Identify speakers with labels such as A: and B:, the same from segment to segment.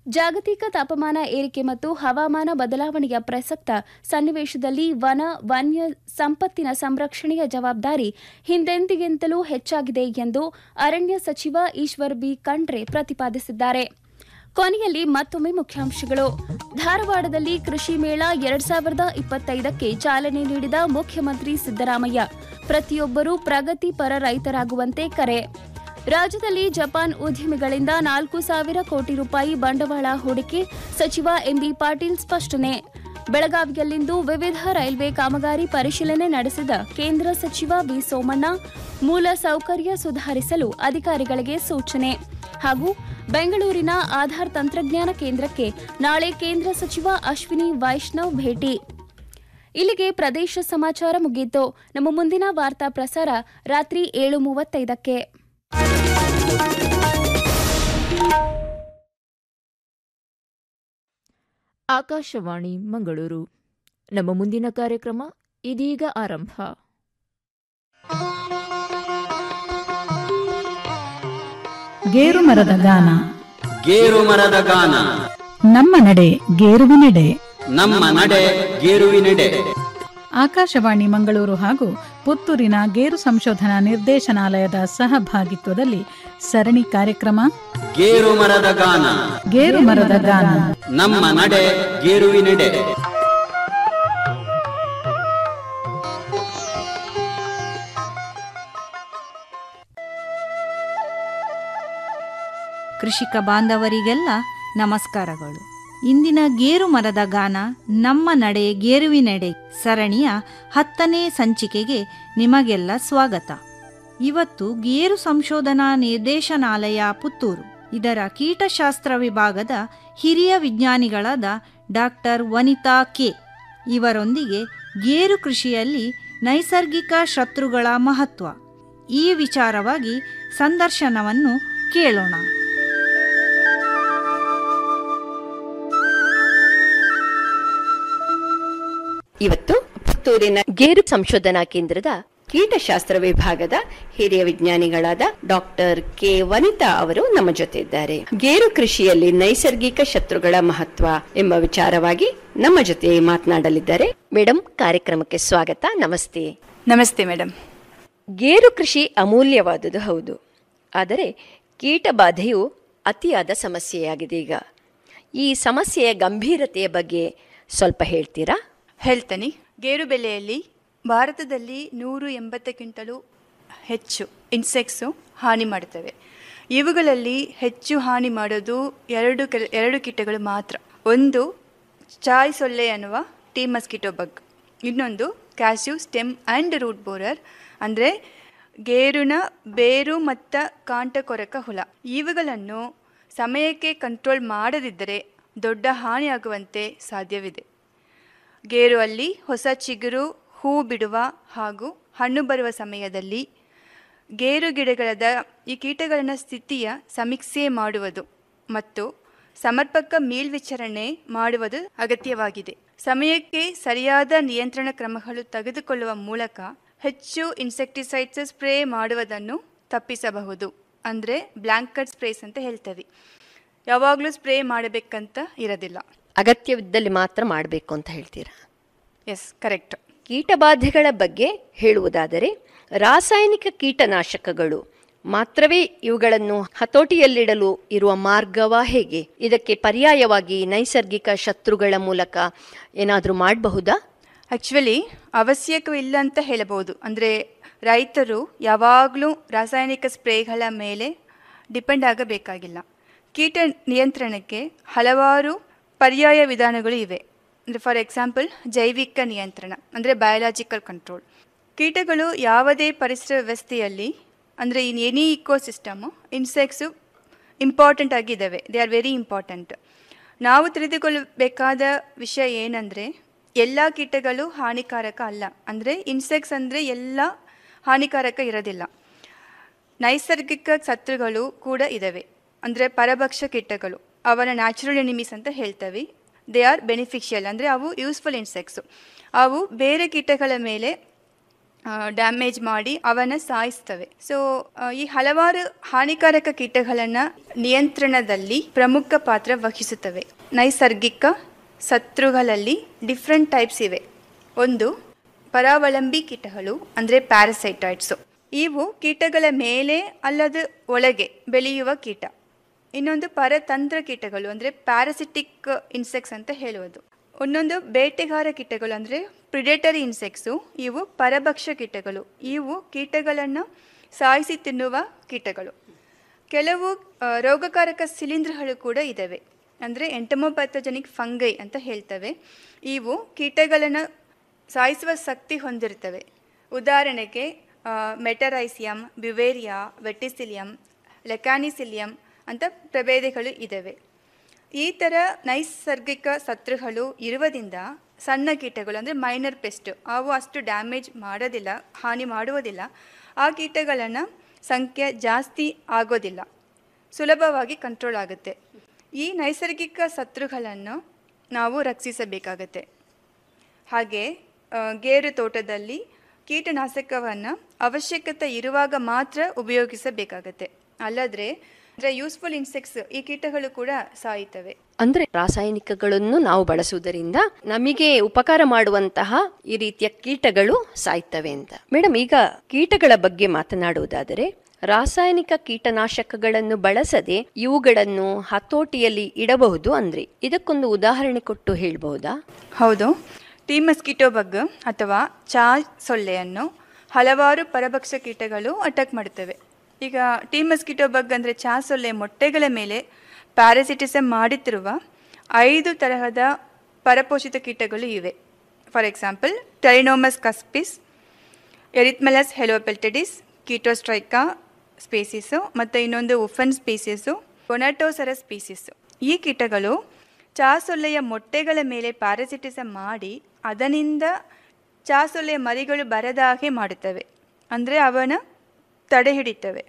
A: ಜಾಗತಿಕ ತಾಪಮಾನ ಏರಿಕೆ ಮತ್ತು ಹವಾಮಾನ ಬದಲಾವಣೆಯ ಪ್ರಸಕ್ತ ಸನ್ನಿವೇಶದಲ್ಲಿ ವನ ವನ್ಯ ಸಂಪತ್ತಿನ ಸಂರಕ್ಷಣೆಯ ಜವಾಬ್ದಾರಿ ಹಿಂದೆಂದಿಗಿಂತಲೂ ಹೆಚ್ಚಾಗಿದೆ ಎಂದು ಅರಣ್ಯ ಸಚಿವ ಈಶ್ವರ್ ಬಿ ಖಂಡ್ರೆ ಪ್ರತಿಪಾದಿಸಿದ್ದಾರೆ ಕೊನೆಯಲ್ಲಿ ಮತ್ತೊಮ್ಮೆ ಮುಖ್ಯಾಂಶಗಳು ಧಾರವಾಡದಲ್ಲಿ ಕೃಷಿ ಮೇಳ ಎರಡ್ ಸಾವಿರದ ಇಪ್ಪತ್ತೈದಕ್ಕೆ ಚಾಲನೆ ನೀಡಿದ ಮುಖ್ಯಮಂತ್ರಿ ಸಿದ್ದರಾಮಯ್ಯ ಪ್ರತಿಯೊಬ್ಬರೂ ಪ್ರಗತಿಪರ ರೈತರಾಗುವಂತೆ ಕರೆ ರಾಜ್ಯದಲ್ಲಿ ಜಪಾನ್ ಉದ್ಯಮಿಗಳಿಂದ ನಾಲ್ಕು ಸಾವಿರ ಕೋಟಿ ರೂಪಾಯಿ ಬಂಡವಾಳ ಹೂಡಿಕೆ ಸಚಿವ ಎಂಬಿ ಪಾಟೀಲ್ ಸ್ಪಷ್ಟನೆ ಬೆಳಗಾವಿಯಲ್ಲಿಂದು ವಿವಿಧ ರೈಲ್ವೆ ಕಾಮಗಾರಿ ಪರಿಶೀಲನೆ ನಡೆಸಿದ ಕೇಂದ್ರ ಸಚಿವ ವಿ ಸೋಮಣ್ಣ ಮೂಲ ಸೌಕರ್ಯ ಸುಧಾರಿಸಲು ಅಧಿಕಾರಿಗಳಿಗೆ ಸೂಚನೆ ಹಾಗೂ ಬೆಂಗಳೂರಿನ ಆಧಾರ್ ತಂತ್ರಜ್ಞಾನ ಕೇಂದ್ರಕ್ಕೆ ನಾಳೆ ಕೇಂದ್ರ ಸಚಿವ ಅಶ್ವಿನಿ ವೈಷ್ಣವ್ ಭೇಟಿ ಇಲ್ಲಿಗೆ ಪ್ರದೇಶ ಸಮಾಚಾರ ಮುಗಿಯಿತು ನಮ್ಮ ಮುಂದಿನ ವಾರ್ತಾ ಪ್ರಸಾರ ರಾತ್ರಿ ಏಳು ಮೂವತ್ತೈದಕ್ಕೆ
B: ಆಕಾಶವಾಣಿ ಮಂಗಳೂರು ನಮ್ಮ ಮುಂದಿನ ಕಾರ್ಯಕ್ರಮ ಇದೀಗ ಆರಂಭ
C: ಗೇರು ಮರದ ಗಾನ
D: ಗೇರು ಮರದ ಗಾನ
C: ನಮ್ಮ ನಡೆ ಗೇರುವಿನೆಡೆ
D: ನಮ್ಮ ನಡೆ ಗೇರುವಿನೆಡೆ
C: ಆಕಾಶವಾಣಿ ಮಂಗಳೂರು ಹಾಗೂ ಪುತ್ತೂರಿನ ಗೇರು ಸಂಶೋಧನಾ ನಿರ್ದೇಶನಾಲಯದ ಸಹಭಾಗಿತ್ವದಲ್ಲಿ ಸರಣಿ ಕಾರ್ಯಕ್ರಮ
D: ಗೇರು ಮರದ ಗಾನ
C: ಗೇರು ಮರದ ಗಾನ
D: ನಮ್ಮ ನಡೆ ಗೇರುವಿನೆಡೆ
E: ಕೃಷಿಕ ಬಾಂಧವರಿಗೆಲ್ಲ ನಮಸ್ಕಾರಗಳು ಇಂದಿನ ಗೇರು ಮರದ ಗಾನ ನಮ್ಮ ನಡೆ ಗೇರುವಿನೆಡೆ ಸರಣಿಯ ಹತ್ತನೇ ಸಂಚಿಕೆಗೆ ನಿಮಗೆಲ್ಲ ಸ್ವಾಗತ ಇವತ್ತು ಗೇರು ಸಂಶೋಧನಾ ನಿರ್ದೇಶನಾಲಯ ಪುತ್ತೂರು ಇದರ ಕೀಟಶಾಸ್ತ್ರ ವಿಭಾಗದ ಹಿರಿಯ ವಿಜ್ಞಾನಿಗಳಾದ ಡಾಕ್ಟರ್ ವನಿತಾ ಕೆ ಇವರೊಂದಿಗೆ ಗೇರು ಕೃಷಿಯಲ್ಲಿ ನೈಸರ್ಗಿಕ ಶತ್ರುಗಳ ಮಹತ್ವ ಈ ವಿಚಾರವಾಗಿ ಸಂದರ್ಶನವನ್ನು ಕೇಳೋಣ
F: ಇವತ್ತು ಪುತ್ತೂರಿನ ಗೇರು ಸಂಶೋಧನಾ ಕೇಂದ್ರದ ಕೀಟಶಾಸ್ತ್ರ ವಿಭಾಗದ ಹಿರಿಯ ವಿಜ್ಞಾನಿಗಳಾದ ಡಾಕ್ಟರ್ ಕೆ ವನಿತಾ ಅವರು ನಮ್ಮ ಜೊತೆ ಇದ್ದಾರೆ ಗೇರು ಕೃಷಿಯಲ್ಲಿ ನೈಸರ್ಗಿಕ ಶತ್ರುಗಳ ಮಹತ್ವ ಎಂಬ ವಿಚಾರವಾಗಿ ನಮ್ಮ ಜೊತೆ ಮಾತನಾಡಲಿದ್ದಾರೆ ಮೇಡಮ್ ಕಾರ್ಯಕ್ರಮಕ್ಕೆ ಸ್ವಾಗತ ನಮಸ್ತೆ
G: ನಮಸ್ತೆ ಮೇಡಮ್
F: ಗೇರು ಕೃಷಿ ಅಮೂಲ್ಯವಾದುದು ಹೌದು ಆದರೆ ಕೀಟಬಾಧೆಯು ಅತಿಯಾದ ಸಮಸ್ಯೆಯಾಗಿದೆ ಈಗ ಈ ಸಮಸ್ಯೆಯ ಗಂಭೀರತೆಯ ಬಗ್ಗೆ ಸ್ವಲ್ಪ ಹೇಳ್ತೀರಾ
G: ಹೇಳ್ತೇನೆ ಗೇರು ಬೆಳೆಯಲ್ಲಿ ಭಾರತದಲ್ಲಿ ನೂರು ಎಂಬತ್ತಕ್ಕಿಂತಲೂ ಹೆಚ್ಚು ಇನ್ಸೆಕ್ಟ್ಸು ಹಾನಿ ಮಾಡ್ತವೆ ಇವುಗಳಲ್ಲಿ ಹೆಚ್ಚು ಹಾನಿ ಮಾಡೋದು ಎರಡು ಕೆಲ ಎರಡು ಕೀಟಗಳು ಮಾತ್ರ ಒಂದು ಚಾಯ್ ಸೊಳ್ಳೆ ಅನ್ನುವ ಟೀ ಮಸ್ಕಿಟೋ ಬಗ್ ಇನ್ನೊಂದು cashew stem and root borer ಅಂದರೆ ಗೇರುನ ಬೇರು ಮತ್ತು ಕಾಂಟಕೊರಕ ಹುಳ ಇವುಗಳನ್ನು ಸಮಯಕ್ಕೆ ಕಂಟ್ರೋಲ್ ಮಾಡದಿದ್ದರೆ ದೊಡ್ಡ ಹಾನಿಯಾಗುವಂತೆ ಸಾಧ್ಯವಿದೆ ಗೇರು ಅಲ್ಲಿ ಹೊಸ ಚಿಗುರು ಹೂ ಬಿಡುವ ಹಾಗೂ ಹಣ್ಣು ಬರುವ ಸಮಯದಲ್ಲಿ ಗೇರು ಗಿಡಗಳದ ಈ ಕೀಟಗಳ ಸ್ಥಿತಿಯ ಸಮೀಕ್ಷೆ ಮಾಡುವುದು ಮತ್ತು ಸಮರ್ಪಕ ಮೇಲ್ವಿಚಾರಣೆ ಮಾಡುವುದು ಅಗತ್ಯವಾಗಿದೆ ಸಮಯಕ್ಕೆ ಸರಿಯಾದ ನಿಯಂತ್ರಣ ಕ್ರಮಗಳು ತೆಗೆದುಕೊಳ್ಳುವ ಮೂಲಕ ಹೆಚ್ಚು ಇನ್ಸೆಕ್ಟಿಸೈಡ್ಸ್ ಸ್ಪ್ರೇ ಮಾಡುವುದನ್ನು ತಪ್ಪಿಸಬಹುದು ಅಂದರೆ ಬ್ಲ್ಯಾಂಕಟ್ ಸ್ಪ್ರೇಸ್ ಅಂತ ಹೇಳ್ತೇವೆ ಯಾವಾಗಲೂ ಸ್ಪ್ರೇ ಮಾಡಬೇಕಂತ ಇರೋದಿಲ್ಲ
F: ಅಗತ್ಯವಿದ್ದಲ್ಲಿ ಮಾತ್ರ ಮಾಡಬೇಕು ಅಂತ ಹೇಳ್ತೀರಾ
G: ಎಸ್ ಕರೆಕ್ಟ್
F: ಕೀಟಬಾಧೆಗಳ ಬಗ್ಗೆ ಹೇಳುವುದಾದರೆ ರಾಸಾಯನಿಕ ಕೀಟನಾಶಕಗಳು ಮಾತ್ರವೇ ಇವುಗಳನ್ನು ಹತೋಟಿಯಲ್ಲಿಡಲು ಇರುವ ಮಾರ್ಗವಾ ಹೇಗೆ ಇದಕ್ಕೆ ಪರ್ಯಾಯವಾಗಿ ನೈಸರ್ಗಿಕ ಶತ್ರುಗಳ ಮೂಲಕ ಏನಾದರೂ ಮಾಡಬಹುದಾ
G: ಆ್ಯಕ್ಚುಲಿ ಅವಶ್ಯಕವಿಲ್ಲ ಅಂತ ಹೇಳಬಹುದು ಅಂದರೆ ರೈತರು ಯಾವಾಗಲೂ ರಾಸಾಯನಿಕ ಸ್ಪ್ರೇಗಳ ಮೇಲೆ ಡಿಪೆಂಡ್ ಆಗಬೇಕಾಗಿಲ್ಲ ಕೀಟ ನಿಯಂತ್ರಣಕ್ಕೆ ಹಲವಾರು ಪರ್ಯಾಯ ವಿಧಾನಗಳು ಇವೆ ಅಂದರೆ ಫಾರ್ ಎಕ್ಸಾಂಪಲ್ ಜೈವಿಕ ನಿಯಂತ್ರಣ ಅಂದರೆ ಬಯಾಲಜಿಕಲ್ ಕಂಟ್ರೋಲ್ ಕೀಟಗಳು ಯಾವುದೇ ಪರಿಸರ ವ್ಯವಸ್ಥೆಯಲ್ಲಿ ಅಂದರೆ in any ecosystem insects important ಆಗಿದ್ದಾವೆ ದೇ ಆರ್ ವೆರಿ ಇಂಪಾರ್ಟೆಂಟ್ ನಾವು ತಿಳಿದುಕೊಳ್ಳಬೇಕಾದ ವಿಷಯ ಏನಂದರೆ ಎಲ್ಲ ಕೀಟಗಳು ಹಾನಿಕಾರಕ ಅಲ್ಲ ಅಂದರೆ ಇನ್ಸೆಕ್ಟ್ಸ್ ಅಂದರೆ ಎಲ್ಲ ಹಾನಿಕಾರಕ ಇರೋದಿಲ್ಲ ನೈಸರ್ಗಿಕ ಶತ್ರುಗಳು ಕೂಡ ಇದ್ದಾವೆ ಅಂದರೆ ಪರಭಕ್ಷ ಕೀಟಗಳು ಅವರ ನ್ಯಾಚುರಲ್ ಎನಿಮೀಸ್ ಅಂತ ಹೇಳ್ತೇವೆ ದೇ ಆರ್ ಬೆನಿಫಿಷಿಯಲ್ ಅಂದರೆ ಅವು ಯೂಸ್ಫುಲ್ ಇನ್ಸೆಕ್ಟ್ಸು ಅವು ಬೇರೆ ಕೀಟಗಳ ಮೇಲೆ ಡ್ಯಾಮೇಜ್ ಮಾಡಿ ಅವನ್ನ ಸಾಯಿಸ್ತವೆ ಸೊ ಈ ಹಲವಾರು ಹಾನಿಕಾರಕ ಕೀಟಗಳನ್ನು ನಿಯಂತ್ರಣದಲ್ಲಿ ಪ್ರಮುಖ ಪಾತ್ರ ವಹಿಸುತ್ತವೆ ನೈಸರ್ಗಿಕ ಶತ್ರುಗಳಲ್ಲಿ ಡಿಫ್ರೆಂಟ್ ಟೈಪ್ಸ್ ಇವೆ ಒಂದು ಪರಾವಲಂಬಿ ಕೀಟಗಳು ಅಂದರೆ ಪ್ಯಾರಸೈಟಾಯ್ಡ್ಸು ಇವು ಕೀಟಗಳ ಮೇಲೆ ಅಲ್ಲದ ಒಳಗೆ ಬೆಳೆಯುವ ಕೀಟ ಇನ್ನೊಂದು ಪರತಂತ್ರ ಕೀಟಗಳು ಅಂದರೆ ಪ್ಯಾರಸಿಟಿಕ್ ಇನ್ಸೆಕ್ಟ್ಸ್ ಅಂತ ಹೇಳುವುದು ಒಂದೊಂದು ಬೇಟೆಗಾರ ಕೀಟಗಳು ಅಂದರೆ ಪ್ರಿಡೇಟರಿ ಇನ್ಸೆಕ್ಟ್ಸು ಇವು ಪರಭಕ್ಷ ಕೀಟಗಳು ಇವು ಕೀಟಗಳನ್ನು ಸಾಯಿಸಿ ತಿನ್ನುವ ಕೀಟಗಳು ಕೆಲವು ಆ, ರೋಗಕಾರಕ ಶಿಲೀಂಧ್ರಗಳು ಕೂಡ ಇದ್ದಾವೆ ಅಂದರೆ ಎಂಟಮೋಪ್ಯಾಥೋಜೆನಿಕ್ ಫಂಗೈ ಅಂತ ಹೇಳ್ತವೆ ಇವು ಕೀಟಗಳನ್ನು ಸಾಯಿಸುವ ಶಕ್ತಿ ಹೊಂದಿರ್ತವೆ ಉದಾಹರಣೆಗೆ ಮೆಟರೈಸಿಯಂ ಬ್ಯುವೇರಿಯಾ ವೆಟಿಸಿಲಿಯಂ ಲೆಕಾನಿಸಿಲಿಯಂ ಅಂತ ಪ್ರಭೇದಗಳು ಇದ್ದಾವೆ ಈ ಥರ ನೈಸರ್ಗಿಕ ಶತ್ರುಗಳು ಇರುವುದರಿಂದ ಸಣ್ಣ ಕೀಟಗಳು ಅಂದರೆ ಮೈನರ್ ಪೆಸ್ಟ್ ಅವು ಅಷ್ಟು ಡ್ಯಾಮೇಜ್ ಮಾಡೋದಿಲ್ಲ ಹಾನಿ ಮಾಡುವುದಿಲ್ಲ ಆ ಕೀಟಗಳನ್ನು ಸಂಖ್ಯೆ ಜಾಸ್ತಿ ಆಗೋದಿಲ್ಲ ಸುಲಭವಾಗಿ ಕಂಟ್ರೋಲ್ ಆಗುತ್ತೆ ಈ ನೈಸರ್ಗಿಕ ಶತ್ರುಗಳನ್ನು ನಾವು ರಕ್ಷಿಸಬೇಕಾಗತ್ತೆ ಹಾಗೆ ಆ, ಗೇರು ತೋಟದಲ್ಲಿ ಕೀಟನಾಶಕವನ್ನು ಅವಶ್ಯಕತೆ ಇರುವಾಗ ಮಾತ್ರ ಉಪಯೋಗಿಸಬೇಕಾಗತ್ತೆ ಅಲ್ಲದ್ರೆ ಅಂದರೆ ಯೂಸ್ಫುಲ್ ಇನ್ಸೆಕ್ಟ್ಸ್ ಈ ಕೀಟಗಳು ಕೂಡ ಸಾಯುತ್ತವೆ
F: ಅಂದ್ರೆ ರಾಸಾಯನಿಕಗಳನ್ನು ನಾವು ಬಳಸುವುದರಿಂದ ನಮಗೆ ಉಪಕಾರ ಮಾಡುವಂತಹ ಈ ರೀತಿಯ ಕೀಟಗಳು ಸಾಯ್ತವೆ ಅಂತ ಮೇಡಮ್ ಈಗ ಕೀಟಗಳ ಬಗ್ಗೆ ಮಾತನಾಡುವುದಾದರೆ ರಾಸಾಯನಿಕ ಕೀಟನಾಶಕಗಳನ್ನು ಬಳಸದೆ ಇವುಗಳನ್ನು ಹತೋಟಿಯಲ್ಲಿ ಇಡಬಹುದು ಅಂದ್ರೆ ಇದಕ್ಕೊಂದು ಉದಾಹರಣೆ ಕೊಟ್ಟು ಹೇಳ್ಬಹುದಾ
G: ಹೌದು ಟೀ ಮಸ್ಕಿಟೋ ಬಗ್ ಅಥವಾ ಚಾ ಸೊಳ್ಳೆಯನ್ನು ಹಲವಾರು ಪರಭಕ್ಷ ಕೀಟಗಳು ಅಟ್ಯಾಕ್ ಮಾಡುತ್ತವೆ ಈಗ ಟೀ ಮಸ್ಕಿಟೋ ಬಗ್ ಅಂದರೆ ಚಾ ಸೊಳ್ಳೆ ಮೊಟ್ಟೆಗಳ ಮೇಲೆ ಪ್ಯಾರಾಸಿಟಿಸಮ್ ಮಾಡುತ್ತಿರುವ ಐದು ತರಹದ ಪರಪೋಷಿತ ಕೀಟಗಳು ಇವೆ ಫಾರ್ ಎಕ್ಸಾಂಪಲ್ ಟೆರಿನೋಮಸ್ ಕಸ್ಪಿಸ್ ಎರಿತ್ಮೆಲಸ್ ಹೆಲೋಪೆಲ್ಟೆಡಿಸ್ ಕೀಟೋಸ್ಟ್ರೈಕಾ ಸ್ಪೀಸೀಸು ಮತ್ತು ಇನ್ನೊಂದು ಉಫನ್ ಸ್ಪೀಸೀಸು ಕೊನಾಟೋಸರ ಸ್ಪೀಸೀಸು ಈ ಕೀಟಗಳು ಚಾಸೊಳ್ಳೆಯ ಮೊಟ್ಟೆಗಳ ಮೇಲೆ ಪ್ಯಾರಾಸಿಟಿಸಮ್ ಮಾಡಿ ಅದರಿಂದ ಚಾಸೊಳ್ಳೆಯ ಮರಿಗಳು ಬರದ ಹಾಗೆ ಮಾಡುತ್ತವೆ ಅಂದರೆ ಅವನ ತಡೆ ಹಿಡಿತವೆ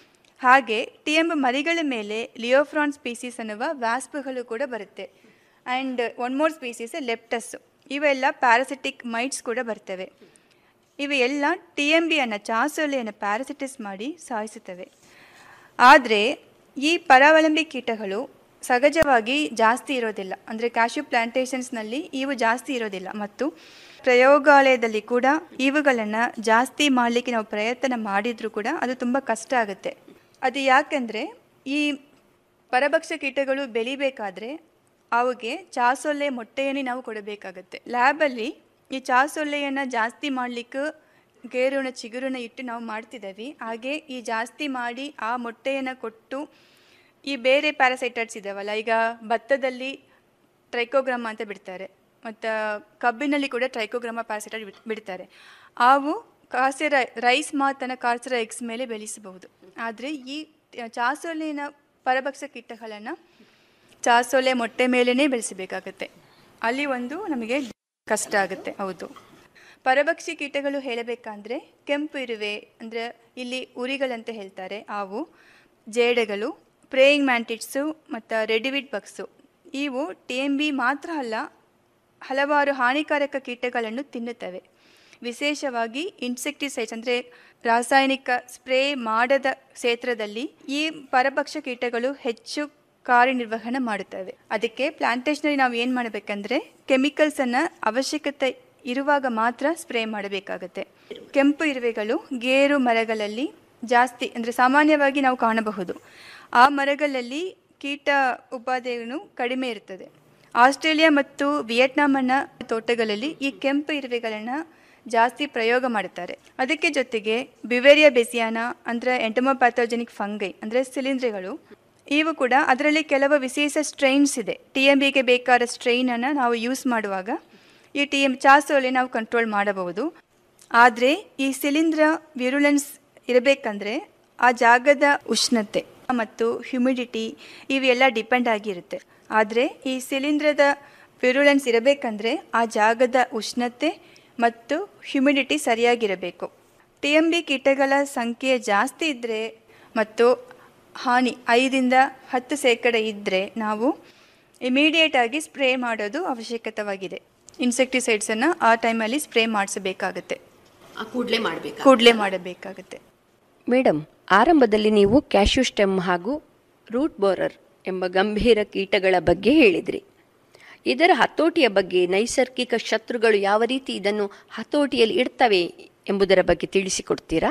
G: ಹಾಗೆ ಟಿಎಂಬ ಮರಿಗಳ ಮೇಲೆ ಲಿಯೋಫ್ರಾನ್ ಸ್ಪೀಸೀಸ್ ಅನ್ನುವ ವ್ಯಾಸ್ಪುಗಳು ಕೂಡ ಬರುತ್ತೆ ಆ್ಯಂಡ್ ಒನ್ ಮೋರ್ ಸ್ಪೀಸೀಸ್ ಲೆಪ್ಟಸ್ ಇವೆಲ್ಲ ಪ್ಯಾರಾಸಿಟಿಕ್ ಮೈಟ್ಸ್ ಕೂಡ ಬರ್ತವೆ ಇವು ಎಲ್ಲ ಟಿ ಎಂ ಬಿಯನ್ನು ಚಾಸೊಲೆಯನ್ನು ಪ್ಯಾರಾಸಿಟಿಸ್ ಮಾಡಿ ಸಾಯಿಸುತ್ತವೆ ಆದರೆ ಈ ಪರಾವಲಂಬಿ ಕೀಟಗಳು ಸಹಜವಾಗಿ ಜಾಸ್ತಿ ಇರೋದಿಲ್ಲ ಅಂದರೆ ಕ್ಯಾಶ್ಯೂ ಪ್ಲಾಂಟೇಷನ್ಸ್ನಲ್ಲಿ ಇವು ಜಾಸ್ತಿ ಇರೋದಿಲ್ಲ ಮತ್ತು ಪ್ರಯೋಗಾಲಯದಲ್ಲಿ ಕೂಡ ಇವುಗಳನ್ನು ಜಾಸ್ತಿ ಮಾಡಲಿಕ್ಕೆ ನಾವು ಪ್ರಯತ್ನ ಮಾಡಿದರೂ ಕೂಡ ಅದು ತುಂಬ ಕಷ್ಟ ಆಗುತ್ತೆ ಅದು ಯಾಕೆಂದರೆ ಈ ಪರಭಕ್ಷ ಕೀಟಗಳು ಬೆಳಿಬೇಕಾದ್ರೆ ಅವುಗೆ ಚಾಸೊಲ್ಲೆ ಮೊಟ್ಟೆಯನ್ನೇ ನಾವು ಕೊಡಬೇಕಾಗತ್ತೆ ಲ್ಯಾಬಲ್ಲಿ ಈ ಚಾಸೊಲ್ಲೆಯನ್ನು ಜಾಸ್ತಿ ಮಾಡಲಿಕ್ಕೆ ಗೇರುಣ ಚಿಗುರುನ ಇಟ್ಟು ನಾವು ಮಾಡ್ತಿದ್ದೀವಿ ಹಾಗೆ ಈ ಜಾಸ್ತಿ ಮಾಡಿ ಆ ಮೊಟ್ಟೆಯನ್ನು ಕೊಟ್ಟು ಈ ಬೇರೆ ಪ್ಯಾರಾಸೈಟೈಡ್ಸ್ ಇದಾವಲ್ಲ ಈಗ ಭತ್ತದಲ್ಲಿ ಟ್ರೈಕೋಗ್ರಾಮ ಅಂತ ಬಿಡ್ತಾರೆ ಮತ್ತು ಕಬ್ಬಿನಲ್ಲಿ ಕೂಡ ಟ್ರೈಕೋಗ್ರಾಮ ಪ್ಯಾರಾಸೈಟೈಡ್ ಬಿಡ್- ಬಿಡ್ತಾರೆ ಅವು ಕಾಸೆ ರೈಸ್ ಮಾತನ್ನು ಕಾರ್ಸರ ಎಗ್ಸ್ ಮೇಲೆ ಬೆಳೆಸಬಹುದು ಆದರೆ ಈ ಚಾಸೊಲೆನ ಪರಭಕ್ಷ ಕೀಟಗಳನ್ನು ಚಾಸೊಲೆ ಮೊಟ್ಟೆ ಮೇಲೇ ಬೆಳೆಸಬೇಕಾಗತ್ತೆ ಅಲ್ಲಿ ಒಂದು ನಮಗೆ ಕಷ್ಟ ಆಗುತ್ತೆ ಹೌದು ಪರಭಕ್ಷಿ ಕೀಟಗಳು ಹೇಳಬೇಕಂದ್ರೆ ಕೆಂಪು ಇರುವೆ ಅಂದರೆ ಇಲ್ಲಿ ಉರಿಗಳಂತ ಹೇಳ್ತಾರೆ ಅವು ಜೇಡಗಳು ಪ್ರೇಯಿಂಗ್ ಮ್ಯಾಂಟಿಡ್ಸು ಮತ್ತು ರೆಡಿವಿಡ್ ಬಗ್ಸು ಇವು ಟಿ ಎಂ ಬಿ ಮಾತ್ರ ಅಲ್ಲ ಹಲವಾರು ಹಾನಿಕಾರಕ ಕೀಟಗಳನ್ನು ತಿನ್ನುತ್ತವೆ ವಿಶೇಷವಾಗಿ ಇನ್ಸೆಕ್ಟಿಸೈಡ್ಸ್ ಅಂದರೆ ರಾಸಾಯನಿಕ ಸ್ಪ್ರೇ ಮಾಡದ ಕ್ಷೇತ್ರದಲ್ಲಿ ಈ ಪರಭಕ್ಷ ಕೀಟಗಳು ಹೆಚ್ಚು ಕಾರ್ಯನಿರ್ವಹಣೆ ಮಾಡುತ್ತವೆ ಅದಕ್ಕೆ ಪ್ಲಾಂಟೇಶನಲ್ಲಿ ನಾವು ಏನು ಮಾಡಬೇಕಂದ್ರೆ ಕೆಮಿಕಲ್ಸನ್ನು ಅವಶ್ಯಕತೆ ಇರುವಾಗ ಮಾತ್ರ ಸ್ಪ್ರೇ ಮಾಡಬೇಕಾಗತ್ತೆ ಕೆಂಪು ಇರುವೆಗಳು ಗೇರು ಮರಗಳಲ್ಲಿ ಜಾಸ್ತಿ ಅಂದರೆ ಸಾಮಾನ್ಯವಾಗಿ ನಾವು ಕಾಣಬಹುದು ಆ ಮರಗಳಲ್ಲಿ ಕೀಟ ಉಪಾದೇಯನು ಕಡಿಮೆ ಇರುತ್ತದೆ ಆಸ್ಟ್ರೇಲಿಯಾ ಮತ್ತು ವಿಯೆಟ್ನಾಂನ ತೋಟಗಳಲ್ಲಿ ಈ ಕೆಂಪು ಇರುವೆಗಳನ್ನು ಜಾಸ್ತಿ ಪ್ರಯೋಗ ಮಾಡುತ್ತಾರೆ ಅದಕ್ಕೆ ಜೊತೆಗೆ ಬಿವೇರಿಯಾ ಬೆಸಿಯಾನ ಅಂದರೆ ಎಂಟಮೋಪ್ಯಾಥೋಜೆನಿಕ್ ಫಂಗೈ ಅಂದರೆ ಶಿಲೀಂಧ್ರಗಳು ಇವು ಕೂಡ ಅದರಲ್ಲಿ ಕೆಲವು ವಿಶೇಷ ಸ್ಟ್ರೈನ್ಸ್ ಇದೆ ಟಿ ಎಂ ಬಿಗೆ ಬೇಕಾದ ಸ್ಟ್ರೈನನ್ನು ನಾವು ಯೂಸ್ ಮಾಡುವಾಗ ಈ ಟಿ ಎಂ ಚಾಸೋಲೆ ನಾವು ಕಂಟ್ರೋಲ್ ಮಾಡಬಹುದು ಆದರೆ ಈ ಶಿಲೀಂಧ್ರ ವಿರುಲೆನ್ಸ್ ಇರಬೇಕಂದ್ರೆ ಆ ಜಾಗದ ಉಷ್ಣತೆ ಮತ್ತು ಹ್ಯುಮಿಡಿಟಿ ಇವೆಲ್ಲ ಡಿಪೆಂಡ್ ಆಗಿರುತ್ತೆ ಆದರೆ ಈ ಶಿಲೀಂಧ್ರದ ವಿರುಲೆನ್ಸ್ ಇರಬೇಕಂದ್ರೆ ಆ ಜಾಗದ ಉಷ್ಣತೆ ಮತ್ತು ಹ್ಯುಮಿಡಿಟಿ ಸರಿಯಾಗಿರಬೇಕು ಟಿ ಎಂ ಬಿ ಕೀಟಗಳ ಸಂಖ್ಯೆ ಜಾಸ್ತಿ ಇದ್ದರೆ ಮತ್ತು ಹಾನಿ ಐದಿಂದ ಹತ್ತು ಶೇಕಡ ಇದ್ದರೆ ನಾವು ಇಮಿಡಿಯೇಟ್ ಆಗಿ ಸ್ಪ್ರೇ ಮಾಡೋದು ಅವಶ್ಯಕತವಾಗಿದೆ ಇನ್ಸೆಕ್ಟಿಸೈಡ್ಸನ್ನು ಆ ಟೈಮಲ್ಲಿ ಸ್ಪ್ರೇ ಮಾಡಿಸಬೇಕಾಗತ್ತೆ
F: ಕೂಡಲೇ ಮಾಡಬೇಕು
G: ಕೂಡಲೇ ಮಾಡಬೇಕಾಗುತ್ತೆ
F: ಮೇಡಮ್ ಆರಂಭದಲ್ಲಿ ನೀವು ಕ್ಯಾಶ್ಯೂ ಸ್ಟೆಮ್ ಹಾಗೂ ರೂಟ್ ಬೋರರ್ ಎಂಬ ಗಂಭೀರ ಕೀಟಗಳ ಬಗ್ಗೆ ಹೇಳಿದ್ರಿ ಇದರ ಹತೋಟಿಯ ಬಗ್ಗೆ ನೈಸರ್ಗಿಕ ಶತ್ರುಗಳು ಯಾವ ರೀತಿ ಇದನ್ನು ಹತೋಟಿಯಲ್ಲಿ ಇಡ್ತವೆ ಎಂಬುದರ ಬಗ್ಗೆ ತಿಳಿಸಿಕೊಡ್ತೀರಾ